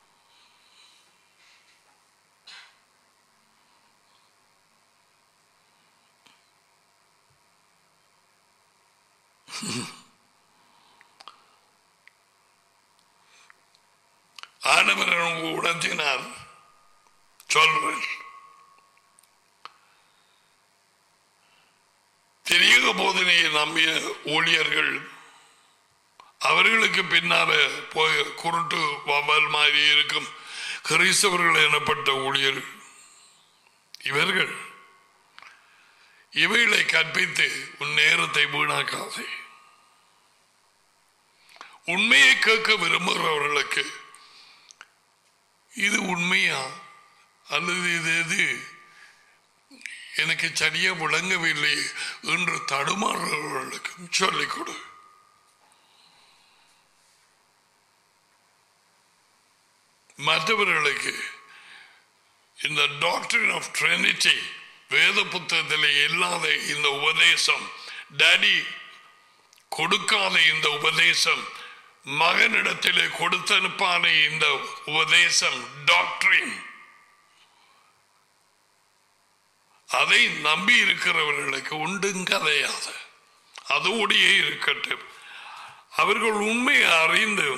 ஆண்டவர் எனக்கு உணர்த்தினார் சொல்றேன் தெரியக போதனையை நம்பிய ஊழியர்கள் அவர்களுக்கு பின்னால போய் குருட்டு வவல் மாதிரி இருக்கும் கிறிஸ்தவர்கள் எனப்பட்ட ஊழியர் இவர்கள் இவைகளை கற்பித்து உன் நேரத்தை வீணாக்காதே உண்மையை கேட்க விரும்புகிறவர்களுக்கு இது உண்மையா அல்லது இது எது எனக்கு சரியா விளங்கவில்லை என்று தடுமாறுகிறவர்களுக்கும் சொல்லிக் கொடு மற்றவர்களுக்கு இந்த டாக்டரின் ஆஃப் ட்ரினிட்டி வேத புத்தகத்தில் இல்லாத இந்த உபதேசம் டாடி கொடுக்காத இந்த உபதேசம் மகனிடத்திலே கொடுத்தனுப்பான இந்த உபதேசம் டாக்டரின் அதை நம்பி இருக்கிறவர்களுக்கு உண்டுங்கதையாது அதோடையே இருக்கட்டும் அவர்கள் உண்மையை அறிந்து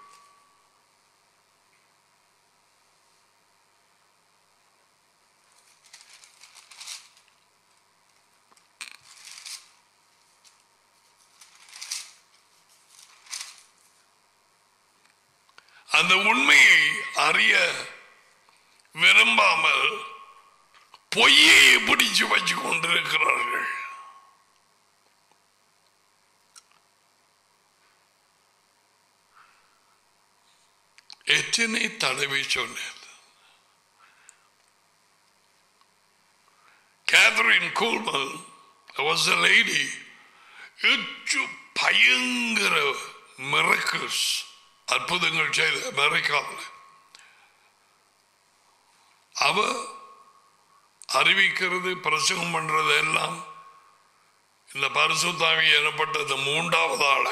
அந்த உண்மையை அறிய விரும்பாமல் பொய்யை பிடிச்சு வச்சு கொண்டிருக்கிறார்கள் எத்தனை தடவை சொன்னேன் Kathryn Kuhlman was a lady எட்டு பயங்கர miracles அற்புதங்கள் செய்த அமெரிக்காவில் அவ அறிவிக்கிறது பிரசங்கம் பண்றது எல்லாம் இந்த பரிசுத்தாவி எனப்பட்ட இந்த மூன்றாவது ஆள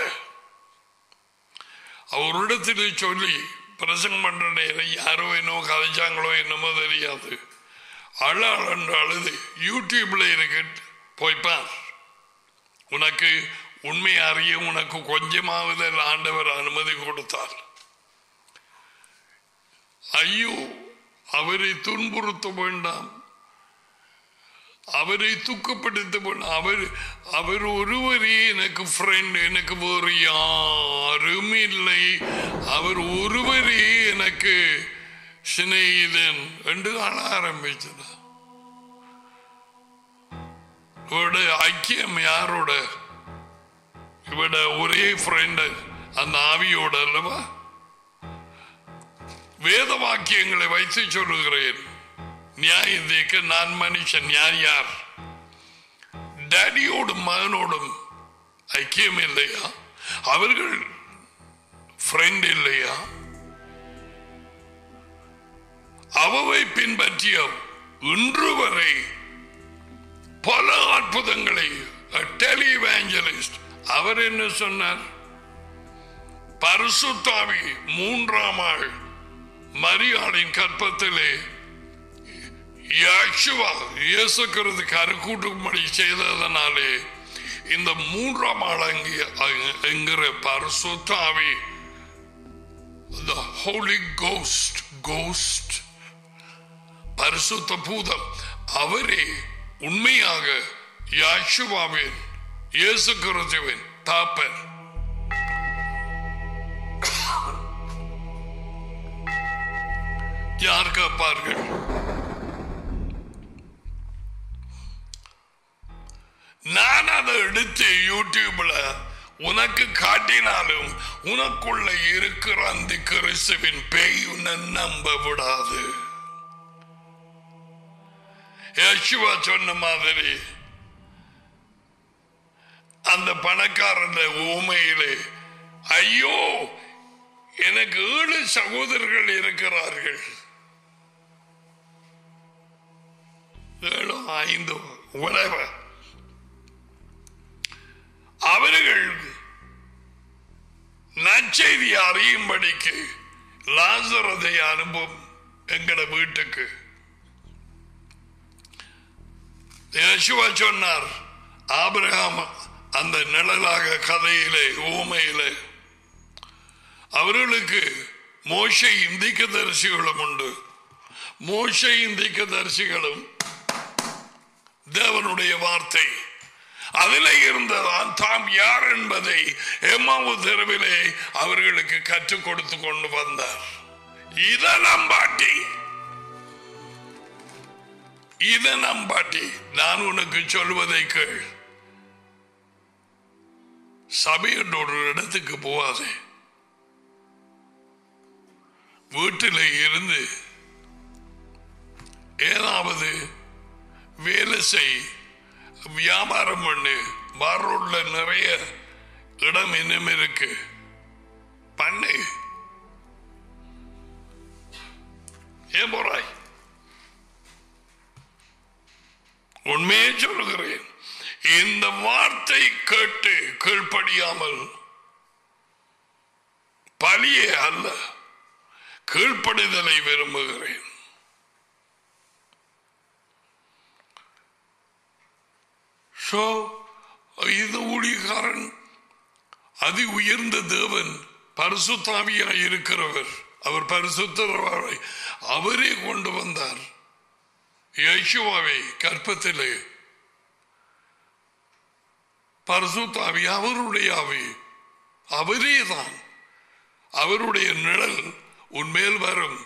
அவரிடத்தில் சொல்லி பிரசங்கம் பண்ற நேரம் யாரோ என்னமோ கதைச்சாங்களோ என்னமோ தெரியாது அழ அழன்று அழுது யூடியூப்ல இருக்கு போய்ப்பார் உனக்கு உண்மை அறிய உனக்கு கொஞ்சமாவது ஆண்டவர் அனுமதி கொடுத்தார் ஐயோ அவரை துன்புறுத்த வேண்டாம் அவரை துக்கப்படுத்த வேண்டாம் அவர் அவர் ஒருவரே எனக்கு ஃப்ரெண்ட் எனக்கு வேறு யாரும் இல்லை அவர் ஒருவரே எனக்கு சிநேகிதன் என்று ஆள ஆரம்பிச்சது இவருடைய ஐக்கியம் யாரோட இவட ஒரே ஃப்ரெண்ட் அந்த ஆவியோட அல்லவா வேத வாக்கியங்களை வைத்து சொல்லுகிறேன் நியாயத்திற்கு நான் மனுஷன் யார் யார் டேடியோடும் மகனோடும் ஐக்கியம் இல்லையா அவர்கள் ஃப்ரெண்ட் இல்லையா அவவை பின்பற்றிய இன்று வரை பல அற்புதங்களை டெலிவேஞ்சலிஸ்ட் அவர் என்ன சொன்னார் பரிசுத்தாவி மூன்றாம் ஆள் மரியாளின் கற்பத்திலே யாஷுவா இயேசுக்கிறது கருக்கூட்டும்படி செய்ததனாலே இந்த மூன்றாம் ஆள் அங்கே என்கிற பரிசுத்தாவி the holy ghost ghost பரிசுத்த பூதம் அவரே உண்மையாக யாஷுவாவின் இயேசு கிறிஸ்துவின் தாப்பன் யார் கேட்பார்கள் நான் அதை எடுத்து யூடியூப்ல உனக்கு காட்டினாலும் உனக்குள்ள இருக்கிற அந்த கிறிஸ்துவின் பேய் உன்னை நம்ப விடாது யேசுவா சொன்ன மாதிரி அந்த பணக்காரன் ஊமையிலே ஐயோ எனக்கு ஏழு சகோதரர்கள் இருக்கிறார்கள் ஏழோ ஐந்தோ whatever. அவர்கள் நற்செய்தி அறியும்படிக்கு லாசரதை அனுப்பும் எங்கட வீட்டுக்கு யேசுவா சொன்னார் ஆபிரகாம் அந்த நிழலாக கதையிலே ஊமையிலே அவர்களுக்கு மோசை இந்திக்க தரிசிகளும் உண்டு மோசை இந்திக்க தரிசிகளும் தேவனுடைய வார்த்தை அதில் இருந்ததான் தாம் யார் என்பதை எம்மாவு தெருவிலே அவர்களுக்கு கற்றுக் கொடுத்து கொண்டு வந்தார் இத நம்பாட்டி இத நம்பாட்டி நான் உனக்கு சொல்வதை கேள் சபையின் ஒரு இடத்துக்கு போவாதே வீட்டில் இருந்து ஏதாவது வேலை செய் வியாபாரம் பண்ணு பாரோட்ல நிறைய இடம் இன்னும் இருக்கு பண்ணு ஏன் போறாய் உண்மையே சொல்லுகிறேன் இந்த வார்த்தை கேட்டு கீழ்ப்படியாமல் பலியே அல்ல கீழ்ப்படிதலை விரும்புகிறேன் ஸோ இது ஊழியக்காரன் அதி உயர்ந்த தேவன் பரிசுத்தாவியாய் இருக்கிறவர் அவர் பரிசுத்தரவாய் அவரே கொண்டு வந்தார் யேசுவாவை கற்பத்திலே பரிசுத்தாவி அவருடைய ஆவி அவரே தான் அவருடைய நிழல் உன்மேல் வரும்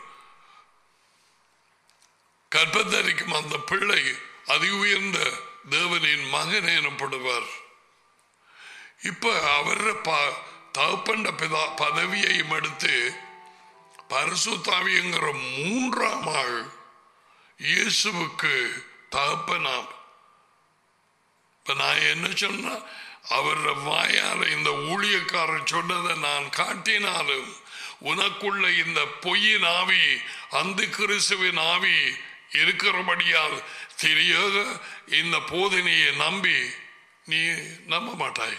கற்பத்தரிக்கும் அந்த பிள்ளை அதி உயர்ந்த தேவனின் மகன் எனப்படுவார் இப்ப அவர் தகப்பண்ட பிதா பதவியையும் எடுத்து பரிசுத்தாவிங்கிற மூன்றாம் ஆள் இயேசுவுக்கு தகப்பனாம் இப்ப நான் என்ன சொன்ன அவர் வாயால இந்த ஊழியக்காரர் சொன்னதை நான் காட்டினாலும் உனக்குள்ள இந்த பொய்யின் ஆவி அந்த கிறிஸ்துவின் ஆவி இருக்கிறபடியால் தெரியாத இந்த போதனையை நம்பி நீ நம்ப மாட்டாய்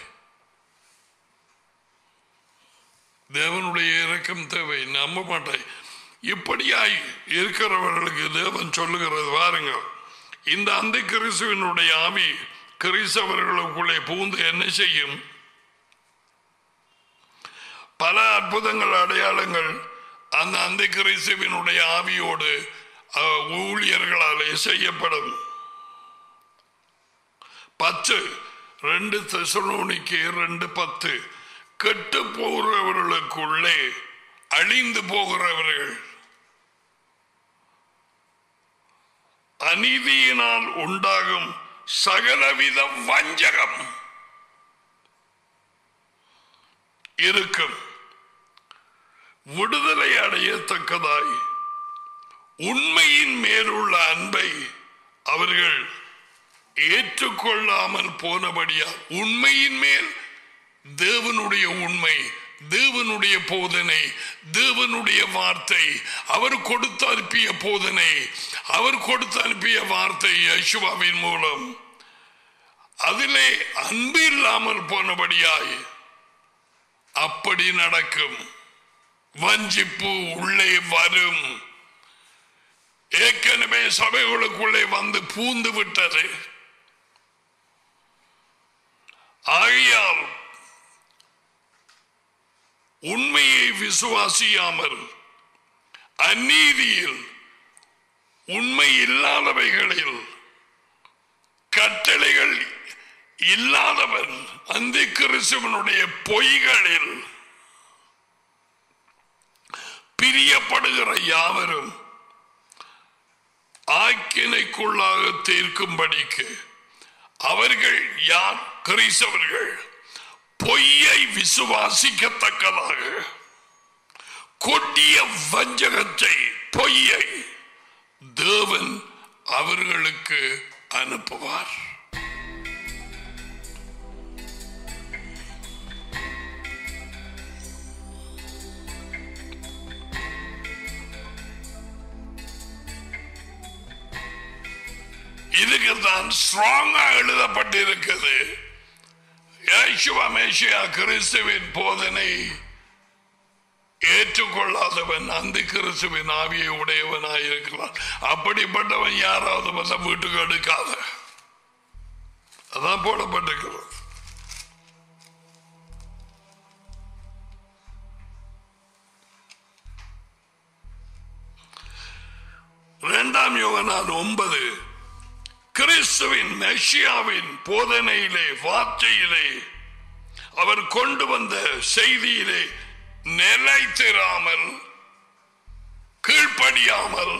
தேவனுடைய இரக்கம் தேவை நம்ப மாட்டாய் இப்படியாய் இருக்கிறவர்களுக்கு தேவன் சொல்லுகிறது பாருங்க இந்த அந்த கிறிஸ்துவனுடைய ஆவி கிறிஸ்தவர்களுக்குள்ளே பூந்து என்ன செய்யும் பல அற்புதங்கள் அடையாளங்கள் அந்த அந்த கிறிஸ்துவனுடைய ஆவியோடு அஹ், ஊழியர்களாலே செய்யப்படும் பத்து ரெண்டு தெசலோனிக்கு ரெண்டு பத்து கெட்டு போகிறவர்களுக்குள்ளே அழிந்து போகிறவர்கள் அநீதியினால் உண்டாகும் சகலவித வஞ்சகம் இருக்கும் விடுதலை அடையத்தக்கதாய் உண்மையின் மேலுள்ள அன்பை அவர்கள் ஏற்றுக்கொள்ளாமல் போனபடியா உண்மையின் மேல் தேவனுடைய உண்மை தேவனுடைய போதனை தேவனுடைய வார்த்தை அவர் கொடுத்து அனுப்பிய போதனை அவர் கொடுத்து அனுப்பிய வார்த்தை யசுவாவின் மூலம் அதிலே அன்பு இல்லாமல் போனபடியாய் அப்படி நடக்கும் வஞ்சிப்பு உள்ளே வரும் ஏற்கனவே சபைகளுக்குள்ளே வந்து பூந்து விட்டது ஆகையால் உண்மையை விசுவாசியாமல் அந்நீதியில் உண்மை இல்லாதவைகளில் கட்டளைகள் இல்லாதவன் அந்த கிறிஸ்துவனுடைய பொய்களில் பிரியப்படுகிற யாவரும் ஆக்கினைக்குள்ளாக தீர்க்கும்படிக்கு அவர்கள் யார் கிறிஸ்தவர்கள் பொய்யை விசுவாசிக்கத்தக்கதாக கொடிய வஞ்சகத்தை பொய்யை தேவன் அவர்களுக்கு அனுப்புவார் இதுக்கு தான் ஸ்ட்ராங்கா எழுதப்பட்டிருக்குது யேசுவ மேசியா கிறிஸ்துவின் போதனை ஏற்றுக்கொள்ளாதவன் அந்த கிறிஸ்துவின் ஆவியை உடையவனாய் இருக்கலாம் அப்படிப்பட்டவன் யாராவது வந்த வீட்டுக்கு எடுக்காத அதான் போடப்பட்டிருக்கிறது இரண்டாம் யோகனான் ஒன்பது கிறிஸ்துவின் மெஷியாவின் போதனையிலே வார்த்தையிலே அவர் கொண்டு வந்த செய்தியிலே நிலைத்திராமல் கீழ்ப்படியாமல்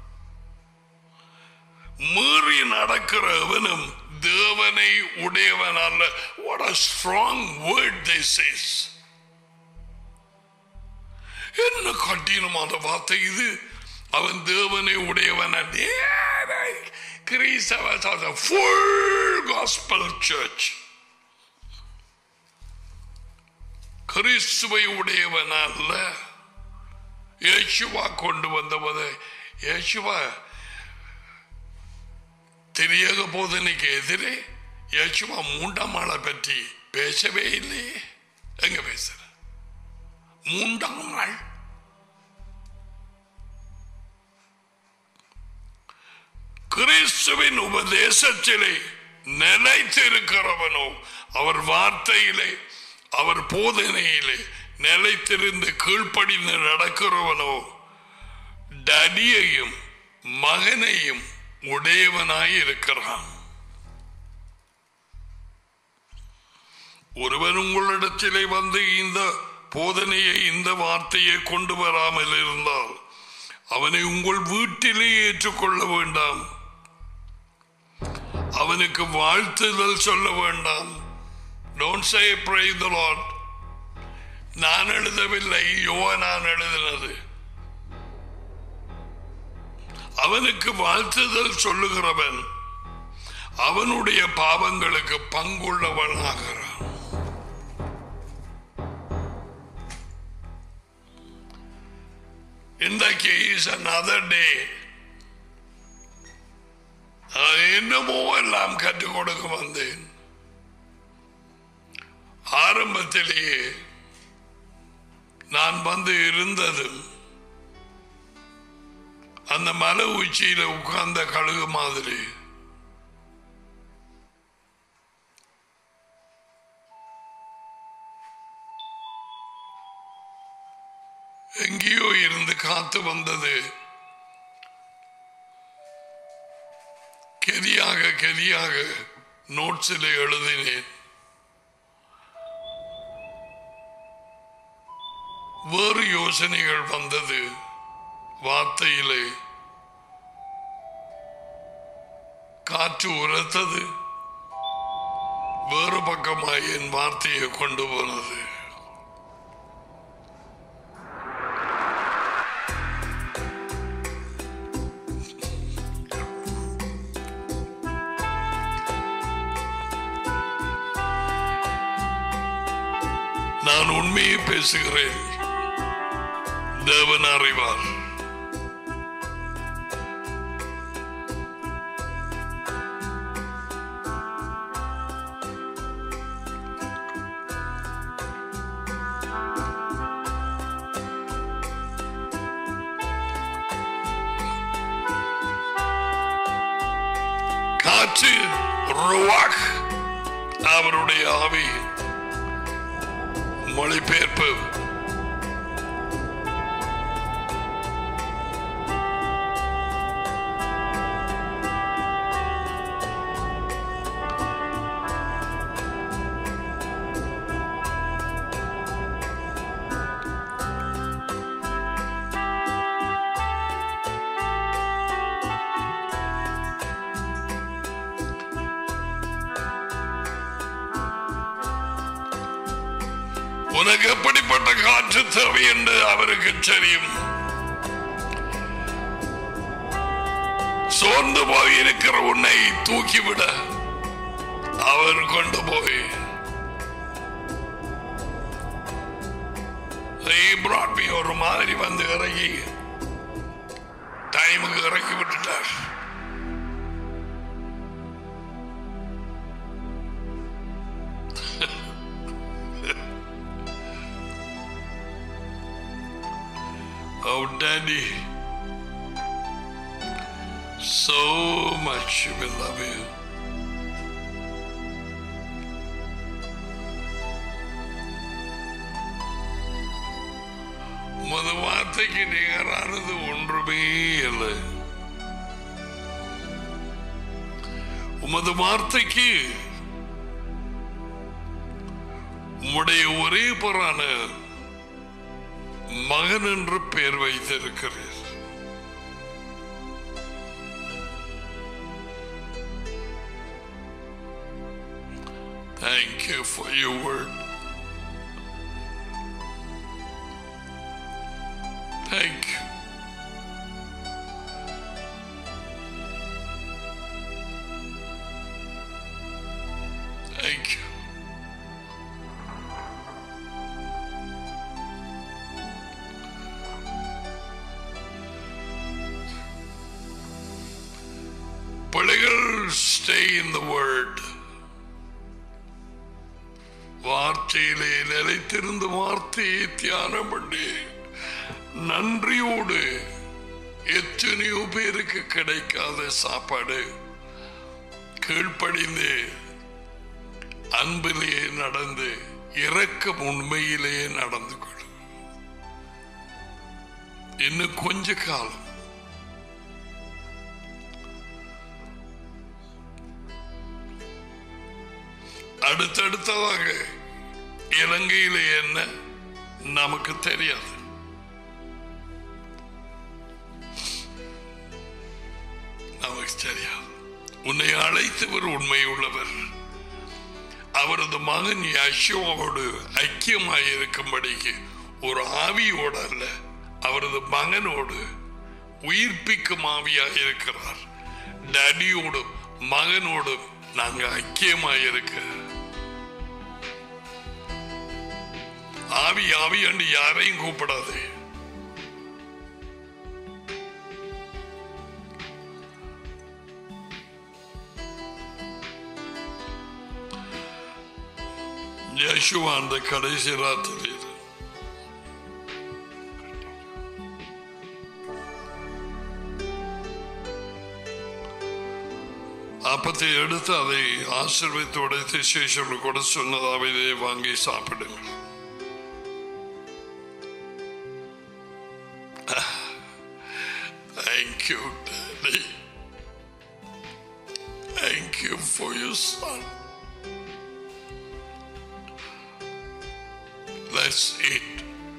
மீறி நடக்கிற எவனும் தேவனை உடையவன் அல்ல what a strong word this is என்ன கடினமான வார்த்தை இது அவன் தேவனை உடையவன் அல்ல. ஏய், கிறிஸ்தவ ஃபுல் காஸ்பல் சர்ச் கிறிஸ்துவை உடையவன் அல்ல இயேசுவா கொண்டு வந்தவதை இயேசுவா திரியக போதனைக்கு எதிரே இயேசுவா மூன்றாம் ஆளை பற்றி பேசவே இல்லையே எங்க பேசுற மூன்றாம் ஆள் கிறிஸ்துவின் உபதேசத்திலே நிலைத்திருக்கிறவனோ அவர் வார்த்தையிலே அவர் போதனையிலே நிலைத்திருந்து கீழ்ப்படிந்து நடக்கிறவனோ டடியையும் மகனையும் உடையவனாய் இருக்கிறான் ஒருவன் உங்களிடத்திலே வந்து இந்த போதனையை இந்த வார்த்தையை கொண்டு வராமல் இருந்தால் அவனை உங்கள் வீட்டிலே ஏற்றுக்கொள்ள வேண்டாம் அவனுக்கு வாழ்த்துதல் சொல்ல வேண்டாம் don't say pray the Lord நான் எழுதவில்லை யோ நான் எழுதினது அவனுக்கு வாழ்த்துதல் சொல்லுகிறவன் அவனுடைய பாவங்களுக்கு பங்குள்ளவனாகிறான் இன்றைக்கு இஸ் another day நான் என்னமோ எல்லாம் கற்றுக் கொடுக்க வந்தேன் ஆரம்பத்திலேயே நான் வந்து இருந்ததும் அந்த மலை உச்சியில உட்கார்ந்த கழுகு மாதிரி எங்கேயோ இருந்து காத்து வந்தது கெதியாக கெதியாக நோட்ஸில் எழுதினேன் வேறு யோசனைகள் வந்தது வார்த்தையிலே காற்று உரத்தது வேறு பக்கமாய் என் வார்த்தையை கொண்டு போனது நான் உண்மையை பேசுகிறேன் தேவன் அறிவார் காற்று ருவாக் அவருடைய ஆவி மொழிபெயர்ப்பு உனக்கு எப்படிப்பட்ட காற்று தேவை என்று அவருக்கு தெரியும் சோர்ந்து போய் இருக்கிற உன்னை தூக்கிவிட அவர் கொண்டு போய் He brought me ஒரு மாதிரி வந்து இறங்கி டைமுக்கு இறக்கி விட்டுட்டார் Oh, Daddy, so much we love you. உமது வார்த்தைக்கு நிகரானது ஒன்றுமே இல்லை உமது வார்த்தைக்கு உம்முடைய ஒரே பொறான மகன் என்று பெயர் வைத்திருக்கிறீர் Thank you for your word. Thank you. Thank you. பிள்ளைகள் stay in the word வார்த்தையிலே நிலைத்திருந்த வார்த்தையை தியானம் பண்ணி நன்றியோடு எத்தனையோ பேருக்கு கிடைக்காத சாப்பாடு கீழ்ப்படிந்து அன்பிலே நடந்து இரக்கம் உண்மையிலே நடந்து கொள்ளும் இன்னும் கொஞ்ச காலம் அடுத்தடுத்ததாக இலங்கையில என்ன நமக்கு தெரியாது நமக்கு தெரியாது உன்னை அழைத்தவர் உண்மை உள்ளவர் அவரது மகன் யசோவோடு ஐக்கியமாய் இருக்கும்படிக்கு ஒரு ஆவியோடு அல்ல அவரது மகனோடு உயிர்ப்பிக்கும் ஆவியாய் இருக்கிறார் டேடியோடும் மகனோடும் நாங்க ஐக்கியமாய் இருக்க ஆவி ஆவி என்று யாரையும் கூப்பிடாது யசுவா அந்த கடைசி ராத்திரியில் அப்பத்தை எடுத்து அதை ஆசிர்வித்து உடைத்து சேஷம் கூட சொன்னதாக இதை வாங்கி சாப்பிடுங்கள் Thank you, Daddy. Thank you for your son. Let's eat.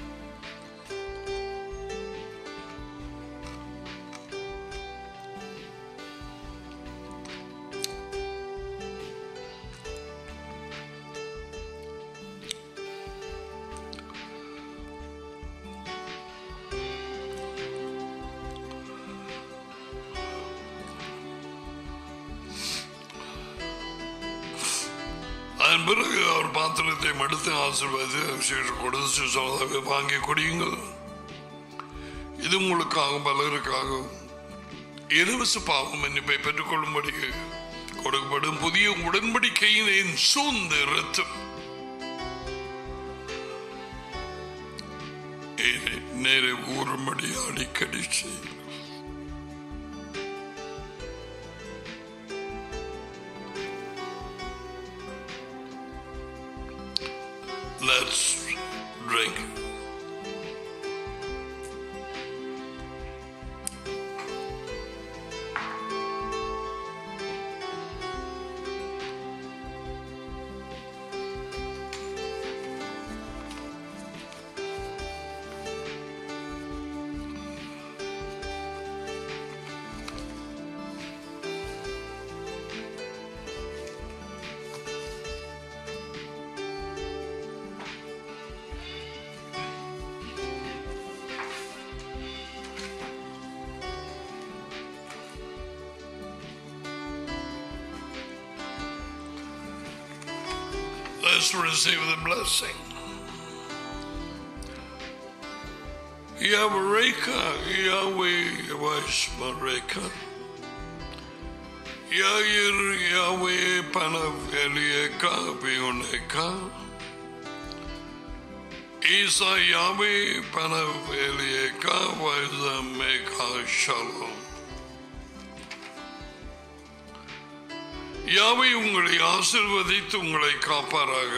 அதன் பிறகு அவர் பாத்திரத்தை மடுத்து ஆசிர்வாதி அபிஷேகம் கொடுத்து சொன்னதாக வாங்கி குடியுங்கள் இது உங்களுக்காகவும் பலருக்காகவும் இலவச பாவம் மன்னிப்பை பெற்றுக்கொள்ளும்படி கொடுக்கப்படும் புதிய உடன்படிக்கையின் சூழ்ந்த ரத்தம் இதை நேரே ஊறும்படி அடிக்கடி செய்யும் Let's drink. Let's receive the blessing. Yavareka, Yahweh, Vashmareka. Yair, Yahweh, Panavelieka, Vioneka. Isa, Yahweh, Panavelieka, Vazameka, Shalom. யாவை உங்களை ஆசிர்வதித்து உங்களை காப்பாராக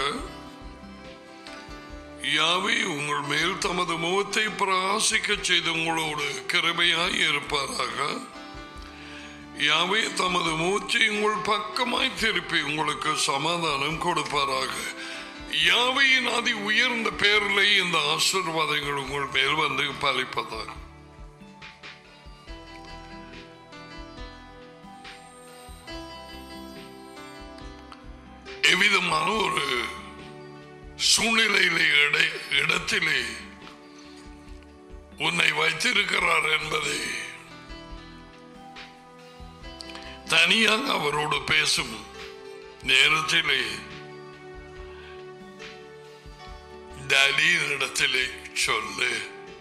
யாவை உங்கள் மேல் தமது முகத்தை பிரகாசிக்க செய்து உங்களோடு கிருபையாய் இருப்பாராக யாவை தமது மூச்சை உங்கள் பக்கமாய் திருப்பி உங்களுக்கு சமாதானம் கொடுப்பாராக யாவையின் அதி உயர்ந்த பேரிலே இந்த ஆசிர்வாதங்கள் உங்கள் மேல் வந்து பலிப்பதாக எவ்விதமான ஒரு சூழ்நிலையிலே இட- இடத்திலே உன்னை வைத்திருக்கிறார் என்பதை தனியாக அவரோடு பேசும் நேரத்திலே இடத்திலே சொல்லு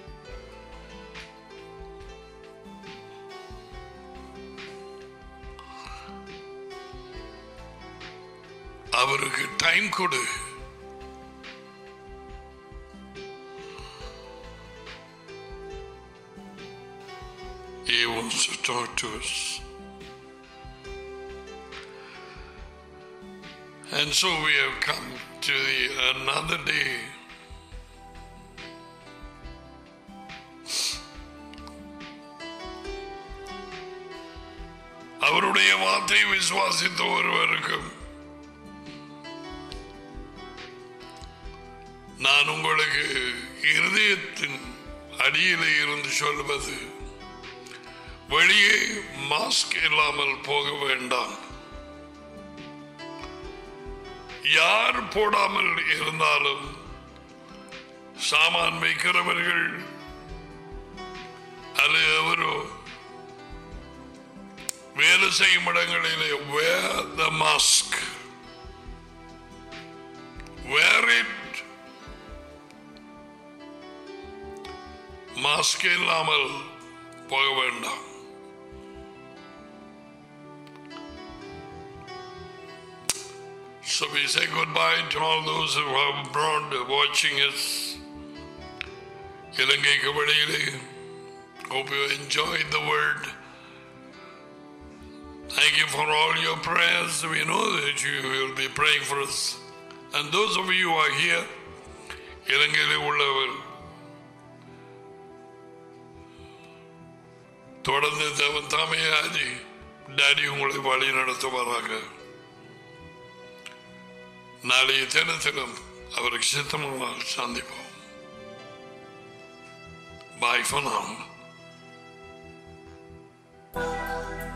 அவருக்கு டைம் கொடு He wants to talk to us. And so we have come to the, another day. அவருடைய வார்த்தை விசுவாசித்த ஒருவருக்கும் நான் உங்களுக்கு இருதயத்தின் அடியிலே இருந்து சொல்வது வெளியே மாஸ்க் இல்லாமல் போக வேண்டாம் யார் போடாமல் இருந்தாலும் சாமான் வைக்கிறவர்கள் அல்லது எவரோ வேலை செய்யும் இடங்களிலே wear the mask wear it mask இல்லாமல் போக வேண்டாம் So we say goodbye to all those who have abroad watching us. இலங்கைக்கு வெளியிலே Hope you enjoyed the word. Thank you for all your prayers. We know that you will be praying for us. And those of you who are here, இலங்கையிலே உள்ளவர் தொடர்ந்து தேவன் தாமே ஆதி daddy உங்களை வழி நடத்துவாராக நாளைய தினத்திலும் அவருக்கு சித்தமாக சந்திப்போம் பாய் for now.